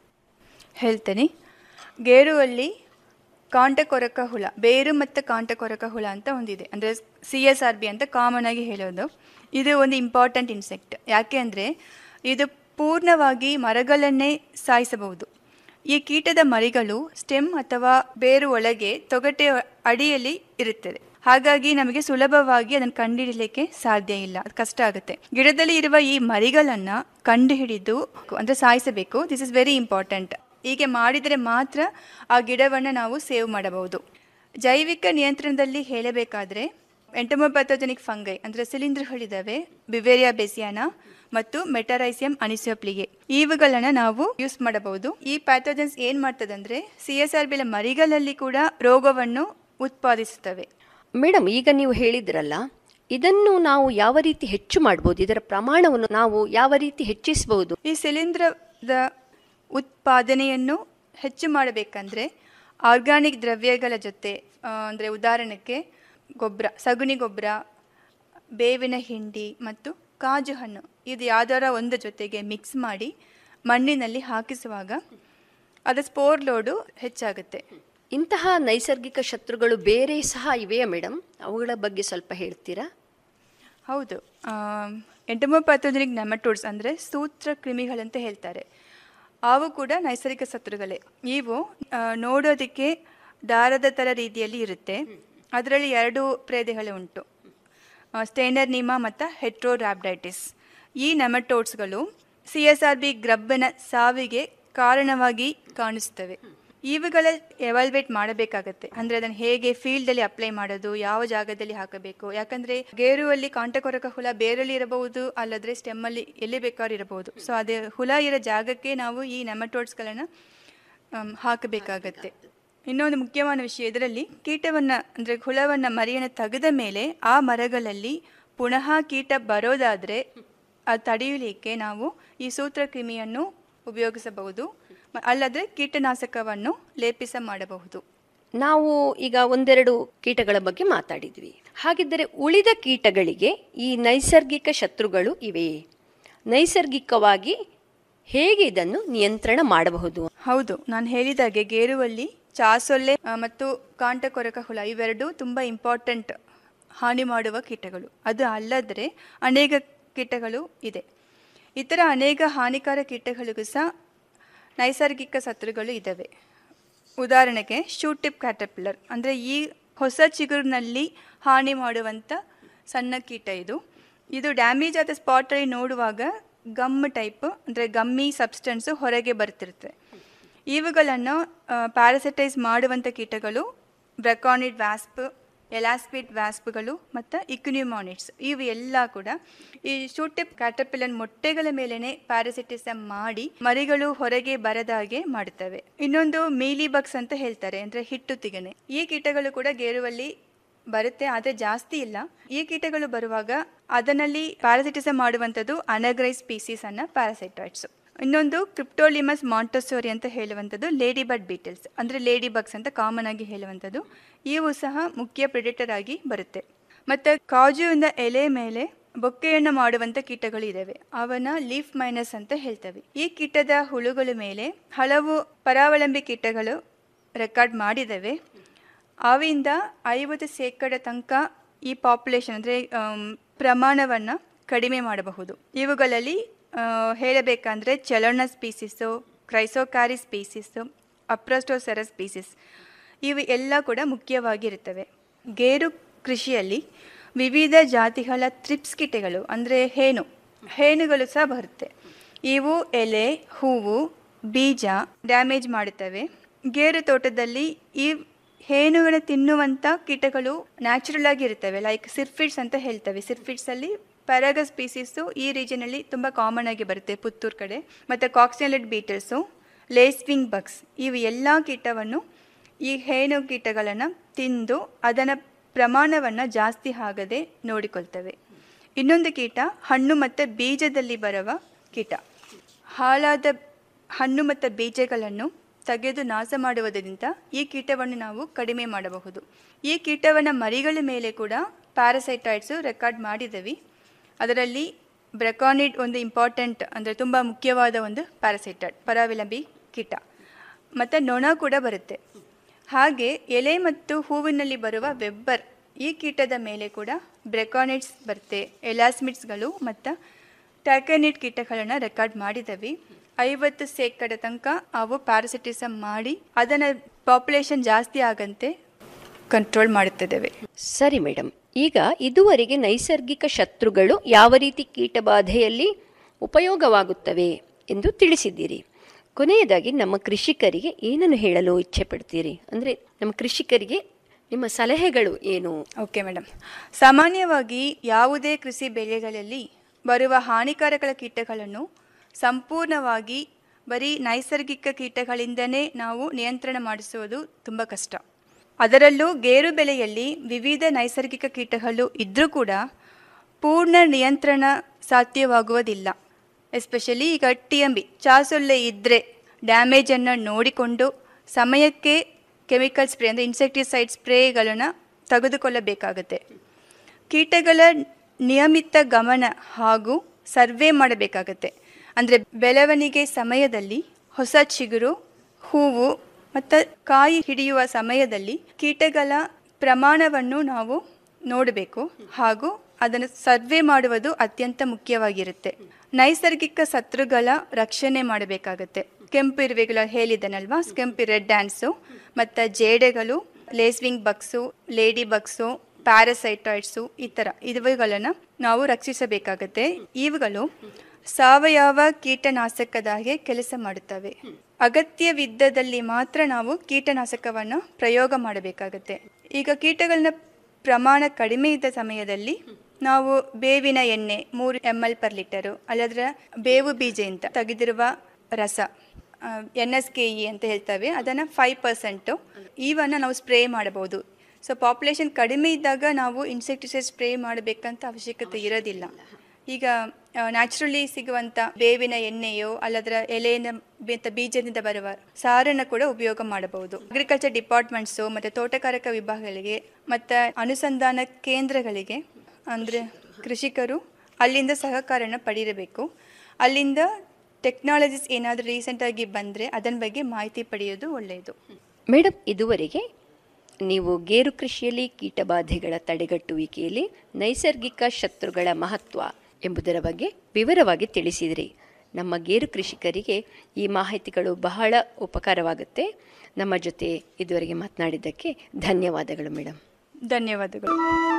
G: ಹೇಳ್ತೇನೆ ಗೇರುವಲ್ಲಿ ಕಾಂಟಕೊರಕ ಹುಳ ಬೇರು ಮತ್ತು ಕಾಂಟಕೊರಕ ಹುಳ ಅಂತ ಒಂದಿದೆ ಅಂದರೆ ಸಿ ಎಸ್ ಆರ್ ಬಿ ಅಂತ ಕಾಮನ್ ಆಗಿ ಹೇಳೋದು ಇದು ಒಂದು ಇಂಪಾರ್ಟೆಂಟ್ ಇನ್ಸೆಕ್ಟ್ ಯಾಕೆ ಅಂದರೆ ಇದು ಪೂರ್ಣವಾಗಿ ಮರಗಳನ್ನೇ ಸಾಯಿಸಬಹುದು ಈ ಕೀಟದ ಮರಿಗಳು ಸ್ಟೆಮ್ ಅಥವಾ ಬೇರು ಒಳಗೆ ತೊಗಟೆ ಅಡಿಯಲ್ಲಿ ಇರುತ್ತದೆ ಹಾಗಾಗಿ ನಮಗೆ ಸುಲಭವಾಗಿ ಅದನ್ನು ಕಂಡುಹಿಡಿಯಲಿಕ್ಕೆ ಸಾಧ್ಯ ಇಲ್ಲ ಅದು ಕಷ್ಟ ಆಗುತ್ತೆ ಗಿಡದಲ್ಲಿ ಇರುವ ಈ ಮರಿಗಳನ್ನ ಕಂಡುಹಿಡಿದು ಅಂದ್ರೆ ಸಾಯಿಸಬೇಕು ದಿಸ್ ಇಸ್ ವೆರಿ ಇಂಪಾರ್ಟೆಂಟ್ ಹೀಗೆ ಮಾಡಿದರೆ ಮಾತ್ರ ಆ ಗಿಡವನ್ನು ನಾವು ಸೇವ್ ಮಾಡಬಹುದು ಜೈವಿಕ ನಿಯಂತ್ರಣದಲ್ಲಿ ಹೇಳಬೇಕಾದ್ರೆ ಎಂಟಮೋಪ್ಯಾಥೋಜೆನಿಕ್ ಫಂಗೈ ಅಂದರೆ ಸಿಲಿಂಡ್ರ್ಗಳಿದ್ದಾವೆ ಬಿವೇರಿಯಾ ಬೆಸಿಯಾನ ಮತ್ತು ಮೆಟರೈಸಿಯಂ ಅನಿಸೋಪ್ಲಿಗೆ ಇವುಗಳನ್ನು ನಾವು ಯೂಸ್ ಮಾಡಬಹುದು ಈ ಪ್ಯಾಥೋಜನ್ಸ್ ಏನ್ ಮಾಡ್ತದಂದ್ರೆ ಸಿ ಎಸ್ ಆರ್ ಬಿಲ ಮರಿಗಳಲ್ಲಿ ಕೂಡ ರೋಗವನ್ನು ಉತ್ಪಾದಿಸುತ್ತವೆ
F: ಮೇಡಮ್ ಈಗ ನೀವು ಹೇಳಿದ್ರಲ್ಲ ಇದನ್ನು ನಾವು ಯಾವ ರೀತಿ ಹೆಚ್ಚು ಮಾಡ್ಬೋದು ಇದರ ಪ್ರಮಾಣವನ್ನು ನಾವು ಯಾವ ರೀತಿ ಹೆಚ್ಚಿಸಬಹುದು
G: ಈ ಶಿಲೀಂಧ್ರದ ಉತ್ಪಾದನೆಯನ್ನು ಹೆಚ್ಚು ಮಾಡಬೇಕಂದ್ರೆ ಆರ್ಗಾನಿಕ್ ದ್ರವ್ಯಗಳ ಜೊತೆ ಆ, ಅಂದ್ರೆ ಉದಾಹರಣೆಗೆ ಗೊಬ್ಬರ ಸಗಣಿ ಗೊಬ್ಬರ ಬೇವಿನ ಹಿಂಡಿ ಮತ್ತು ಕಾಜು ಹಣ್ಣು ಇದು ಯಾವ್ದಾರ ಒಂದು ಜೊತೆಗೆ ಮಿಕ್ಸ್ ಮಾಡಿ ಮಣ್ಣಿನಲ್ಲಿ ಹಾಕಿಸುವಾಗ ಅದರ ಸ್ಪೋರ್ ಲೋಡು ಹೆಚ್ಚಾಗುತ್ತೆ
F: ಇಂತಹ ನೈಸರ್ಗಿಕ ಶತ್ರುಗಳು ಬೇರೆ ಸಹ ಇವೆಯಾ ಮೇಡಮ್ ಅವುಗಳ ಬಗ್ಗೆ ಸ್ವಲ್ಪ ಹೇಳ್ತೀರಾ
G: ಹೌದು ಎಂಟಮೋಪ್ಯಾಥೋಜೆನಿಕ್ ನೆಮಟೋಡ್ಸ್ ಅಂದರೆ ಸೂತ್ರ ಕ್ರಿಮಿಗಳಂತ ಹೇಳ್ತಾರೆ ಅವು ಕೂಡ ನೈಸರ್ಗಿಕ ಶತ್ರುಗಳೇ ಇವು ಆ, ನೋಡೋದಕ್ಕೆ ದಾರದ ಥರ ರೀತಿಯಲ್ಲಿ ಇರುತ್ತೆ ಅದರಲ್ಲಿ ಎರಡು ಪ್ರೇದೆಗಳು ಉಂಟು ಸ್ಟೇನರ್ ನಿಮಾ ಮತ್ತು ಹೆಟ್ರೋರಾಬ್ಡೈಟಿಸ್ ಈ ನೆಮಟೋಡ್ಸ್ಗಳು ಸಿ ಎಸ್ ಆರ್ ಬಿ ಗ್ರಬ್ಬನ ಸಾವಿಗೆ ಕಾರಣವಾಗಿ ಕಾಣಿಸ್ತವೆ ಇವುಗಳ ಎವಾಲ್ವೇಟ್ ಮಾಡಬೇಕಾಗತ್ತೆ ಅಂದ್ರೆ ಅದನ್ನು ಹೇಗೆ ಫೀಲ್ಡ್ ಅಲ್ಲಿ ಅಪ್ಲೈ ಮಾಡೋದು ಯಾವ ಜಾಗದಲ್ಲಿ ಹಾಕಬೇಕು ಯಾಕಂದ್ರೆ ಗೇರುವಲ್ಲಿ ಕಾಂಟಕೊರಕ ಹುಳ ಬೇರಲ್ಲಿ ಇರಬಹುದು ಅಲ್ಲದ್ರೆ ಸ್ಟೆಮ್ ಅಲ್ಲಿ ಎಲ್ಲಿ ಬೇಕಾದ್ರೂ ಇರಬಹುದು ಸೊ ಅದೇ ಹುಳ ಇರೋ ಜಾಗಕ್ಕೆ ನಾವು ಈ ನೆಮಟೋಡ್ಸ್ಗಳನ್ನ ಆಮ್, ಹಾಕಬೇಕಾಗತ್ತೆ ಇನ್ನೊಂದು ಮುಖ್ಯವಾದ ವಿಷಯ ಇದರಲ್ಲಿ ಕೀಟವನ್ನ ಅಂದ್ರೆ ಹುಳವನ್ನ ಮರಿಯನ್ನು ತೆಗೆದ ಮೇಲೆ ಆ ಮರಗಳಲ್ಲಿ ಪುನಃ ಕೀಟ ಬರೋದಾದ್ರೆ ಅದು ತಡೆಯಲಿಕ್ಕೆ ನಾವು ಈ ಸೂತ್ರಕ್ರಿಮಿಯನ್ನು ಉಪಯೋಗಿಸಬಹುದು ಮ- ಅಲ್ಲದೆ ಕೀಟನಾಶಕವನ್ನು ಲೇಪಿಸ ಮಾಡಬಹುದು
F: ನಾವು ಈಗ ಒಂದೆರಡು ಕೀಟಗಳ ಬಗ್ಗೆ ಮಾತಾಡಿದ್ವಿ ಹಾಗಿದ್ದರೆ ಉಳಿದ ಕೀಟಗಳಿಗೆ ಈ ನೈಸರ್ಗಿಕ ಶತ್ರುಗಳು ಇವೆಯೇ ನೈಸರ್ಗಿಕವಾಗಿ ಹೇಗೆ ಇದನ್ನು ನಿಯಂತ್ರಣ ಮಾಡಬಹುದು
G: ಹೌದು ನಾನು ಹೇಳಿದಾಗೆ ಗೇರುವಲ್ಲಿ ಚಾಸೊಲ್ಲೆ ಆ, ಮತ್ತು ಕಾಂಟಕೊರಕ ಹುಳ ಇವೆರಡು ತುಂಬ ಇಂಪಾರ್ಟೆಂಟ್ ಹಾನಿ ಮಾಡುವ ಕೀಟಗಳು ಅದು ಅಲ್ಲದ್ರೆ ಅನೇಕ ಕೀಟಗಳು ಇದೆ ಇತರ ಅನೇಕ ಹಾನಿಕಾರ ಕೀಟಗಳಿಗೂ ಸಹ ನೈಸರ್ಗಿಕ ಶತ್ರುಗಳು ಇದ್ದಾವೆ ಉದಾಹರಣೆಗೆ ಶೂಟಿಪ್ ಕ್ಯಾಟರ್ಪಿಲ್ಲರ್ ಅಂದರೆ ಈ ಹೊಸ ಚಿಗುರಿನಲ್ಲಿ ಹಾನಿ ಮಾಡುವಂಥ ಸಣ್ಣ ಕೀಟ ಇದು ಇದು ಡ್ಯಾಮೇಜ್ ಆದ ಸ್ಪಾಟಲ್ಲಿ ನೋಡುವಾಗ ಗಮ್ ಟೈಪ್ ಅಂದರೆ ಗಮ್ಮಿ ಸಬ್ಸ್ಟೆನ್ಸು ಹೊರಗೆ ಬರ್ತಿರುತ್ತೆ ಇವುಗಳನ್ನು ಪ್ಯಾರಾಸಿಟೈಸ್ ಮಾಡುವಂಥ ಕೀಟಗಳು ಬ್ರೆಕಾನಿಡ್ ವ್ಯಾಸ್ಪ್ ಎಲಾಸ್ಪಿಡ್ ವ್ಯಾಸ್ಪ್ಗಳು ಮತ್ತು ಇಕ್ನ್ಯೂಮಾನಿಟ್ಸ್ ಇವು ಎಲ್ಲ ಕೂಡ ಈ ಶೂಟಿಪ್ ಕ್ಯಾಟರ್ಪಿಲ್ಲರ್ ಮೊಟ್ಟೆಗಳ ಮೇಲೆನೆ ಪ್ಯಾರಾಸಿಟಿಸಮ್ ಮಾಡಿ ಮರಿಗಳು ಹೊರಗೆ ಬರದಾಗೆ ಮಾಡುತ್ತವೆ ಇನ್ನೊಂದು ಮೀಲಿ ಬಗ್ಸ್ ಅಂತ ಹೇಳ್ತಾರೆ ಅಂದರೆ ಹಿಟ್ಟು ತಿಗಣೆ ಈ ಕೀಟಗಳು ಕೂಡ ಗೇರುವಲ್ಲಿ ಬರುತ್ತೆ ಆದರೆ ಜಾಸ್ತಿ ಇಲ್ಲ ಈ ಕೀಟಗಳು ಬರುವಾಗ ಅದರಲ್ಲಿ ಪ್ಯಾರಾಸಿಟಿಸಮ್ ಮಾಡುವಂಥದ್ದು ಅನಗ್ರೈ ಸ್ಪೀಸೀಸ್ ಅನ್ನ ಪ್ಯಾರಾಸೈಟಾಯ್ಡ್ಸ್ ಇನ್ನೊಂದು ಕ್ರಿಪ್ಟೋಲಿಮಸ್ ಮಾಂಟೋಸೋರಿ ಅಂತ ಹೇಳುವಂಥದ್ದು ಲೇಡಿ ಬರ್ಡ್ ಬೀಟಲ್ಸ್ ಅಂದರೆ ಲೇಡಿ ಬಗ್ಸ್ ಅಂತ ಕಾಮನ್ ಆಗಿ ಹೇಳುವಂಥದ್ದು ಇವು ಸಹ ಮುಖ್ಯ ಪ್ರಿಡಿಟರ್ ಆಗಿ ಬರುತ್ತೆ ಮತ್ತು ಕಾಜುವಿನ ಎಲೆ ಮೇಲೆ ಬೊಕ್ಕೆಯನ್ನು ಮಾಡುವಂಥ ಕೀಟಗಳು ಇದ್ದಾವೆ ಅವನ ಲೀಫ್ ಮೈನಸ್ ಅಂತ ಹೇಳ್ತವೆ ಈ ಕೀಟದ ಹುಳುಗಳ ಮೇಲೆ ಹಲವು ಪರಾವಲಂಬಿ ಕೀಟಗಳು ರೆಕಾರ್ಡ್ ಮಾಡಿದ್ದಾವೆ ಅವಿಂದ ಐವತ್ತು ಶೇಕಡ ತನಕ ಈ ಪಾಪ್ಯುಲೇಷನ್ ಅಂದರೆ ಪ್ರಮಾಣವನ್ನು ಕಡಿಮೆ ಮಾಡಬಹುದು ಇವುಗಳಲ್ಲಿ ಆ, ಹೇಳಬೇಕಂದ್ರೆ ಚಲೋಣ ಸ್ಪೀಸಿಸ್ಸು ಕ್ರೈಸೋಕಾರಿ ಸ್ಪೀಸಿಸ್ಸು ಅಪ್ರಸ್ಟೋಸೆರ ಸ್ಪೀಸಿಸ್ ಇವು ಎಲ್ಲ ಕೂಡ ಮುಖ್ಯವಾಗಿರುತ್ತವೆ ಗೇರು ಕೃಷಿಯಲ್ಲಿ ವಿವಿಧ ಜಾತಿಗಳ ತ್ರಿಪ್ಸ್ ಕೀಟಗಳು ಅಂದರೆ ಹೇನು ಹೇನುಗಳು ಸಹ ಬರುತ್ತೆ ಇವು ಎಲೆ ಹೂವು ಬೀಜ ಡ್ಯಾಮೇಜ್ ಮಾಡುತ್ತವೆ ಗೇರು ತೋಟದಲ್ಲಿ ಈ ಹೇನುಗಳ ತಿನ್ನುವಂಥ ಕೀಟಗಳು ನ್ಯಾಚುರಲ್ ಆಗಿ ಇರ್ತವೆ ಲೈಕ್ ಸಿರ್ಫಿಡ್ಸ್ ಅಂತ ಹೇಳ್ತವೆ ಸಿರ್ಫಿಡ್ಸ್ ಅಲ್ಲಿ ಪರಾಗ ಸ್ಪೀಸೀಸು ಈ ರೀಜನಲ್ಲಿ ತುಂಬ ಕಾಮನ್ ಆಗಿ ಬರುತ್ತೆ ಪುತ್ತೂರು ಕಡೆ ಮತ್ತು ಕಾಕ್ಸಿನಲೆಟ್ ಬೀಟಲ್ಸು ಲೇಸ್ವಿಂಗ್ ಬಗ್ಸ್ ಇವು ಎಲ್ಲ ಕೀಟವನ್ನು ಈ ಹೇನು ಕೀಟಗಳನ್ನು ತಿಂದು ಅದರ ಪ್ರಮಾಣವನ್ನು ಜಾಸ್ತಿ ಆಗದೆ ನೋಡಿಕೊಳ್ತವೆ ಇನ್ನೊಂದು ಕೀಟ ಹಣ್ಣು ಮತ್ತು ಬೀಜದಲ್ಲಿ ಬರುವ ಕೀಟ ಹಾಳಾದ ಹಣ್ಣು ಮತ್ತು ಬೀಜಗಳನ್ನು ತೆಗೆದು ನಾಶ ಮಾಡುವುದರಿಂದ ಈ ಕೀಟವನ್ನು ನಾವು ಕಡಿಮೆ ಮಾಡಬಹುದು ಈ ಕೀಟವನ್ನು ಮರಿಗಳ ಮೇಲೆ ಕೂಡ ಪ್ಯಾರಸೈಟೈಡ್ಸು ರೆಕಾರ್ಡ್ ಮಾಡಿದ್ದೀವಿ ಅದರಲ್ಲಿ ಬ್ರೆಕಾನಿಡ್ ಒಂದು ಇಂಪಾರ್ಟೆಂಟ್ ಅಂದರೆ ತುಂಬ ಮುಖ್ಯವಾದ ಒಂದು ಪ್ಯಾರಸೈಟೈಡ್ ಪರಾವಿಲಂಬಿ ಕೀಟ ಮತ್ತು ನೊಣ ಕೂಡ ಬರುತ್ತೆ ಹಾಗೆ ಎಲೆ ಮತ್ತು ಹೂವಿನಲ್ಲಿ ಬರುವ ವೆಬ್ಬರ್ ಈ ಕೀಟದ ಮೇಲೆ ಕೂಡ ಬ್ರೆಕಾನಿಡ್ಸ್ ಬರುತ್ತೆ ಎಲಾಸ್ಮಿಡ್ಸ್ಗಳು ಮತ್ತು ಟ್ಯಾಕನಿಟ್ ಕೀಟಗಳನ್ನು ರೆಕಾರ್ಡ್ ಮಾಡಿದ್ದೀವಿ ಐವತ್ತು ಶೇಕಡ ತನಕ ಅವು ಪ್ಯಾರಸಿಟಿಸಮ್ ಮಾಡಿ ಅದನ್ನು ಪಾಪ್ಯುಲೇಷನ್ ಜಾಸ್ತಿ ಆಗಂತೆ ಕಂಟ್ರೋಲ್ ಮಾಡುತ್ತಿದ್ದೇವೆ
F: ಸರಿ ಮೇಡಮ್ ಈಗ ಇದುವರೆಗೆ ನೈಸರ್ಗಿಕ ಶತ್ರುಗಳು ಯಾವ ರೀತಿ ಕೀಟಬಾಧೆಯಲ್ಲಿ ಉಪಯೋಗವಾಗುತ್ತವೆ ಎಂದು ತಿಳಿಸಿದ್ದೀರಿ ಕೊನೆಯದಾಗಿ ನಮ್ಮ ಕೃಷಿಕರಿಗೆ ಏನನ್ನು ಹೇಳಲು ಇಚ್ಛೆ ಪಡ್ತೀರಿ ಅಂದರೆ ನಮ್ಮ ಕೃಷಿಕರಿಗೆ ನಿಮ್ಮ ಸಲಹೆಗಳು ಏನು
G: ಓಕೆ ಮೇಡಮ್ ಸಾಮಾನ್ಯವಾಗಿ ಯಾವುದೇ ಕೃಷಿ ಬೆಳೆಗಳಲ್ಲಿ ಬರುವ ಹಾನಿಕಾರಕ ಕೀಟಗಳನ್ನು ಸಂಪೂರ್ಣವಾಗಿ ಬರೀ ನೈಸರ್ಗಿಕ ಕೀಟಗಳಿಂದನೇ ನಾವು ನಿಯಂತ್ರಣ ಮಾಡಿಸುವುದು ತುಂಬ ಕಷ್ಟ ಅದರಲ್ಲೂ ಗೇರು ಬೆಳೆಯಲ್ಲಿ ವಿವಿಧ ನೈಸರ್ಗಿಕ ಕೀಟಗಳು ಇದ್ದರೂ ಕೂಡ ಪೂರ್ಣ ನಿಯಂತ್ರಣ ಸಾಧ್ಯವಾಗುವುದಿಲ್ಲ ಎಸ್ಪೆಷಲಿ ಈಗ ಟಿ ಎಂ ಬಿ ಚಾಸೊಳ್ಳೆ ಇದ್ದರೆ ಡ್ಯಾಮೇಜನ್ನು ನೋಡಿಕೊಂಡು ಸಮಯಕ್ಕೆ ಕೆಮಿಕಲ್ ಸ್ಪ್ರೇ ಅಂದರೆ ಇನ್ಸೆಕ್ಟಿಸೈಡ್ ಸ್ಪ್ರೇಗಳನ್ನು ತೆಗೆದುಕೊಳ್ಳಬೇಕಾಗತ್ತೆ ಕೀಟಗಳ ನಿಯಮಿತ ಗಮನ ಹಾಗೂ ಸರ್ವೆ ಮಾಡಬೇಕಾಗತ್ತೆ ಅಂದರೆ ಬೆಳವಣಿಗೆ ಸಮಯದಲ್ಲಿ ಹೊಸ ಚಿಗುರು ಹೂವು ಮತ್ತು ಕಾಯಿ ಹಿಡಿಯುವ ಸಮಯದಲ್ಲಿ ಕೀಟಗಳ ಪ್ರಮಾಣವನ್ನು ನಾವು ನೋಡಬೇಕು ಹಾಗೂ ಅದನ್ನು ಸರ್ವೆ ಮಾಡುವುದು ಅತ್ಯಂತ ಮುಖ್ಯವಾಗಿರುತ್ತೆ ನೈಸರ್ಗಿಕ ಶತ್ರುಗಳ ರಕ್ಷಣೆ ಮಾಡಬೇಕಾಗತ್ತೆ ಕೆಂಪು ಇರುವೆಗಳು ಹೇಳಿದನಲ್ವಾ ಕೆಂಪು ರೆಡ್ ಡ್ಯಾನ್ಸು ಮತ್ತು ಜೇಡೆಗಳು lacewing bugs lady bugs parasitoids ಈ ಥರ ಇವುಗಳನ್ನು ನಾವು ರಕ್ಷಿಸಬೇಕಾಗತ್ತೆ ಇವುಗಳು ಸಾವಯವ ಕೀಟನಾಶಕದಾಗೆ ಕೆಲಸ ಮಾಡುತ್ತವೆ ಅಗತ್ಯವಿದ್ದದಲ್ಲಿ ಮಾತ್ರ ನಾವು ಕೀಟನಾಶಕವನ್ನು ಪ್ರಯೋಗ ಮಾಡಬೇಕಾಗತ್ತೆ ಈಗ ಕೀಟಗಳನ್ನ ಪ್ರಮಾಣ ಕಡಿಮೆ ಇದ್ದ ಸಮಯದಲ್ಲಿ ನಾವು ಬೇವಿನ ಎಣ್ಣೆ ಮೂರು ಎಮ್ ಎಲ್ ಪರ್ ಲೀಟರು ಅಲ್ಲದ್ರೆ ಬೇವು ಬೀಜೆಯಿಂದ ತೆಗೆದಿರುವ ರಸ ಎನ್ ಎಸ್ ಕೆ ಇ ಅಂತ ಹೇಳ್ತೇವೆ ಅದನ್ನು ಫೈವ್ ಪರ್ಸೆಂಟು ಇವನ್ನು ನಾವು ಸ್ಪ್ರೇ ಮಾಡಬಹುದು ಸೊ ಪಾಪ್ಯುಲೇಷನ್ ಕಡಿಮೆ ಇದ್ದಾಗ ನಾವು ಇನ್ಸೆಕ್ಟಿಸೈಡ್ ಸ್ಪ್ರೇ ಮಾಡಬೇಕಂತ ಅವಶ್ಯಕತೆ ಇರೋದಿಲ್ಲ ಈಗ ನ್ಯಾಚುರಲಿ ಸಿಗುವಂಥ ಬೇವಿನ ಎಣ್ಣೆಯೋ ಅಲ್ಲದರ ಎಲೆಯಿಂದ ಬೆ- ಬೀಜದಿಂದ ಬರುವ ಸಾರನ್ನು ಕೂಡ ಉಪಯೋಗ ಮಾಡಬಹುದು ಅಗ್ರಿಕಲ್ಚರ್ ಡಿಪಾರ್ಟ್ಮೆಂಟ್ಸು ಮತ್ತು ತೋಟಗಾರಿಕಾ ವಿಭಾಗಗಳಿಗೆ ಮತ್ತು ಅನುಸಂಧಾನ ಕೇಂದ್ರಗಳಿಗೆ ಅಂದರೆ ಕೃಷಿಕರು ಅಲ್ಲಿಂದ ಸಹಕಾರನ ಪಡೆಯಬೇಕು ಅಲ್ಲಿಂದ ಟೆಕ್ನಾಲಜೀಸ್ ಏನಾದರೂ ರೀಸೆಂಟಾಗಿ ಬಂದರೆ ಅದನ್ನ ಬಗ್ಗೆ ಮಾಹಿತಿ ಪಡೆಯೋದು ಒಳ್ಳೆಯದು
F: ಮೇಡಮ್ ಇದುವರೆಗೆ ನೀವು ಗೇರು ಕೃಷಿಯಲ್ಲಿ ಕೀಟಬಾಧೆಗಳ ತಡೆಗಟ್ಟುವಿಕೆಯಲ್ಲಿ ನೈಸರ್ಗಿಕ ಶತ್ರುಗಳ ಮಹತ್ವ ಎಂಬುದರ ಬಗ್ಗೆ ವಿವರವಾಗಿ ತಿಳಿಸಿದಿರಿ ನಮ್ಮ ಗೇರು ಕೃಷಿಕರಿಗೆ ಈ ಮಾಹಿತಿಗಳು ಬಹಳ ಉಪಕಾರವಾಗುತ್ತೆ ನಮ್ಮ ಜೊತೆ ಇದುವರೆಗೆ ಮಾತನಾಡಿದ್ದಕ್ಕೆ ಧನ್ಯವಾದಗಳು ಮೇಡಮ್
G: ಧನ್ಯವಾದಗಳು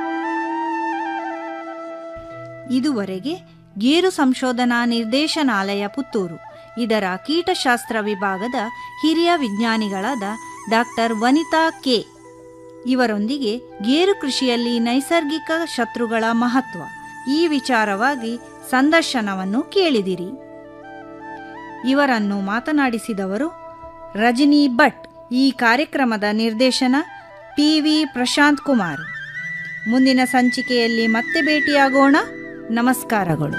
E: ಇದುವರೆಗೆ ಗೇರು ಸಂಶೋಧನಾ ನಿರ್ದೇಶನಾಲಯ ಪುತ್ತೂರು ಇದರ ಕೀಟಶಾಸ್ತ್ರ ವಿಭಾಗದ ಹಿರಿಯ ವಿಜ್ಞಾನಿಗಳಾದ ಡಾಕ್ಟರ್ ವನಿತಾ ಕೆ ಇವರೊಂದಿಗೆ ಗೇರು ಕೃಷಿಯಲ್ಲಿ ನೈಸರ್ಗಿಕ ಶತ್ರುಗಳ ಮಹತ್ವ ಈ ವಿಚಾರವಾಗಿ ಸಂದರ್ಶನವನ್ನು ಕೇಳಿದಿರಿ ಇವರನ್ನು ಮಾತನಾಡಿಸಿದವರು ರಜನಿ ಭಟ್ ಈ ಕಾರ್ಯಕ್ರಮದ ನಿರ್ದೇಶನ ಪಿ ವಿ ಪ್ರಶಾಂತ್ ಕುಮಾರ್ ಮುಂದಿನ ಸಂಚಿಕೆಯಲ್ಲಿ ಮತ್ತೆ ಭೇಟಿಯಾಗೋಣ ನಮಸ್ಕಾರಗಳು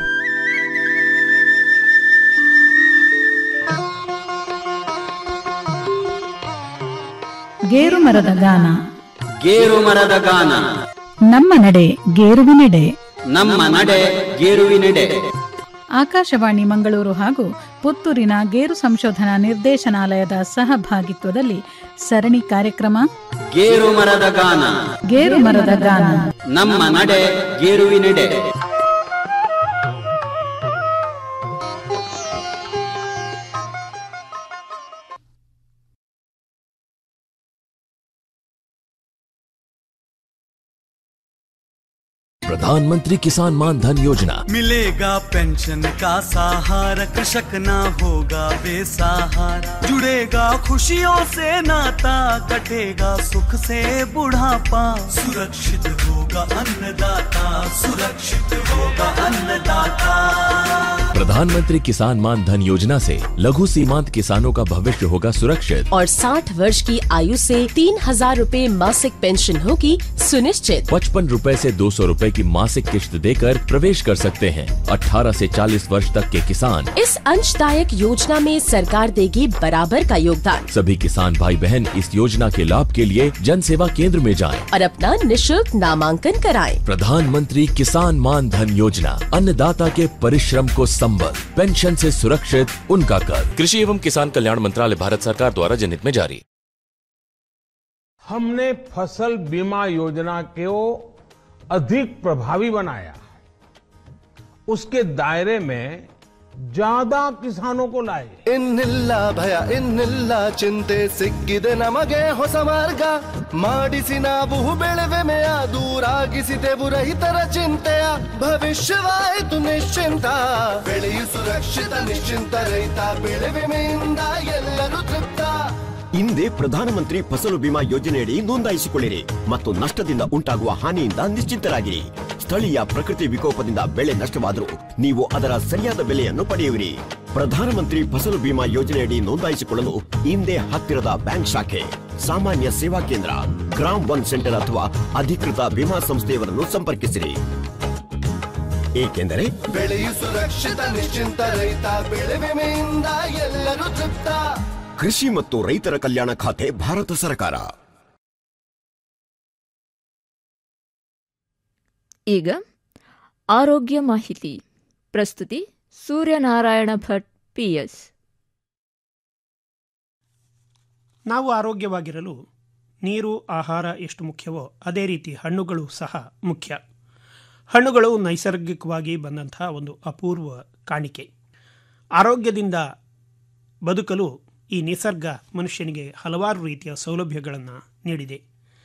C: ಗೇರು ಮರದ ಗಾನ
D: ಗೇರು ಮರದ ಗಾನ
C: ನಮ್ಮ ನಡೆ ಗೇರುವಿನೆಡೆ
D: ನಮ್ಮ ನಡೆ ಗೇರುವಿನೆಡೆ
C: ಆಕಾಶವಾಣಿ ಮಂಗಳೂರು ಹಾಗೂ ಪುತ್ತೂರಿನ ಗೇರು ಸಂಶೋಧನಾ ನಿರ್ದೇಶನಾಲಯದ ಸಹಭಾಗಿತ್ವದಲ್ಲಿ ಸರಣಿ ಕಾರ್ಯಕ್ರಮ
D: ಗೇರು ಮರದ ಗಾನ
C: ಗೇರು ಮರದ ಗಾನ
D: ನಮ್ಮ ನಡೆ ಗೇರುವಿನೆಡೆ
H: प्रधानमंत्री किसान मान धन योजना
I: मिलेगा पेंशन का सहारा कृषक ना होगा बेसहारा जुड़ेगा खुशियों से नाता कटेगा सुख से बुढ़ापा सुरक्षित होगा अन्नदाता सुरक्षित होगा अन्नदाता
H: प्रधानमंत्री किसान मान धन योजना से लघु सीमांत किसानों का भविष्य होगा सुरक्षित
J: और 60 वर्ष की आयु से तीन हजार रूपए मासिक पेंशन होगी सुनिश्चित
H: पचपन रूपए से दो सौ रूपए की मासिक किश्त देकर प्रवेश कर सकते हैं 18 से 40 वर्ष तक के किसान
J: इस अंशदायक योजना में सरकार देगी बराबर का योगदान
H: सभी किसान भाई बहन इस योजना के लाभ के लिए जन सेवा केंद्र में जाएं।
J: और अपना निशुल्क नामांकन कराएं।
H: प्रधानमंत्री किसान मान धन योजना अन्नदाता के परिश्रम को संबल पेंशन से सुरक्षित उनका कर
K: कृषि एवं किसान कल्याण मंत्रालय भारत सरकार द्वारा जनहित में जारी
L: हमने फसल बीमा योजना को अधिक प्रभावी बनाया उसके दायरे में ज्यादा किसानों को लाए
M: ಇನ್ನಿಲ್ಲ ಭಯ ಇನ್ನಿಲ್ಲ ಚಿಂತೆ ಸಿಕ್ಕಿದೆ ನಮಗೆ ಹೊಸ ಮಾರ್ಗ ಮಾಡಿಸಿ ನಾವು ಬೆಳೆವೆಮೆಯ ದೂರಾಗಿಸಿದೆವು ರೈತರ ಚಿಂತೆಯ ಭವಿಷ್ಯವಾಯಿತು ನಿಶ್ಚಿಂತ ಬೆಳೆಯು ಸುರಕ್ಷಿತ ನಿಶ್ಚಿಂತ ರೈತ ಬೆಳೆ ವಿಮೆಯಿಂದ ಎಲ್ಲರೂ ತೃಪ್ತ
N: ಹಿಂದೆ ಪ್ರಧಾನಮಂತ್ರಿ ಫಸಲು ಬಿಮಾ ಯೋಜನೆಯಡಿ ನೋಂದಾಯಿಸಿಕೊಳ್ಳಿರಿ ಮತ್ತು ನಷ್ಟದಿಂದ ಉಂಟಾಗುವ ಹಾನಿಯಿಂದ ನಿಶ್ಚಿಂತರಾಗಿರಿ ಸ್ಥಳೀಯ ಪ್ರಕೃತಿ ವಿಕೋಪದಿಂದ ಬೆಳೆ ನಷ್ಟವಾದರೂ ನೀವು ಅದರ ಸರಿಯಾದ ಬೆಲೆಯನ್ನು ಪಡೆಯುವಿರಿ ಪ್ರಧಾನಮಂತ್ರಿ ಫಸಲು ಬಿಮಾ ಯೋಜನೆಯಡಿ ನೋಂದಾಯಿಸಿಕೊಳ್ಳಲು ಹಿಂದೆ ಹತ್ತಿರದ ಬ್ಯಾಂಕ್ ಶಾಖೆ ಸಾಮಾನ್ಯ ಸೇವಾ ಕೇಂದ್ರ ಗ್ರಾಮ್ ಒನ್ ಸೆಂಟರ್ ಅಥವಾ ಅಧಿಕೃತ ವಿಮಾ ಸಂಸ್ಥೆಯವರನ್ನು ಸಂಪರ್ಕಿಸಿರಿ ಏಕೆಂದರೆ
M: ಬೆಳೆಯು ಸುರಕ್ಷಿತ ನಿಶ್ಚಿಂತ ರೈತ ಬೆಳೆ ವಿಮೆಯಿಂದ ಎಲ್ಲರೂ ತೃಪ್ತ
N: ಕೃಷಿ ಮತ್ತು ರೈತರ ಕಲ್ಯಾಣ ಖಾತೆ ಭಾರತ ಸರ್ಕಾರ
B: ಈಗ ಆರೋಗ್ಯ ಮಾಹಿತಿ ಪ್ರಸ್ತುತಿ ಸೂರ್ಯನಾರಾಯಣ ಭಟ್ ಪಿಎಸ್
O: ನಾವು ಆರೋಗ್ಯವಾಗಿರಲು ನೀರು ಆಹಾರ ಎಷ್ಟು ಮುಖ್ಯವೋ ಅದೇ ರೀತಿ ಹಣ್ಣುಗಳು ಸಹ ಮುಖ್ಯ ಹಣ್ಣುಗಳು ನೈಸರ್ಗಿಕವಾಗಿ ಬಂದಂತಹ ಒಂದು ಅಪೂರ್ವ ಕಾಣಿಕೆ ಆರೋಗ್ಯದಿಂದ ಬದುಕಲು ಈ ನಿಸರ್ಗ ಮನುಷ್ಯನಿಗೆ ಹಲವಾರು ರೀತಿಯ ಸೌಲಭ್ಯಗಳನ್ನು ನೀಡಿದೆ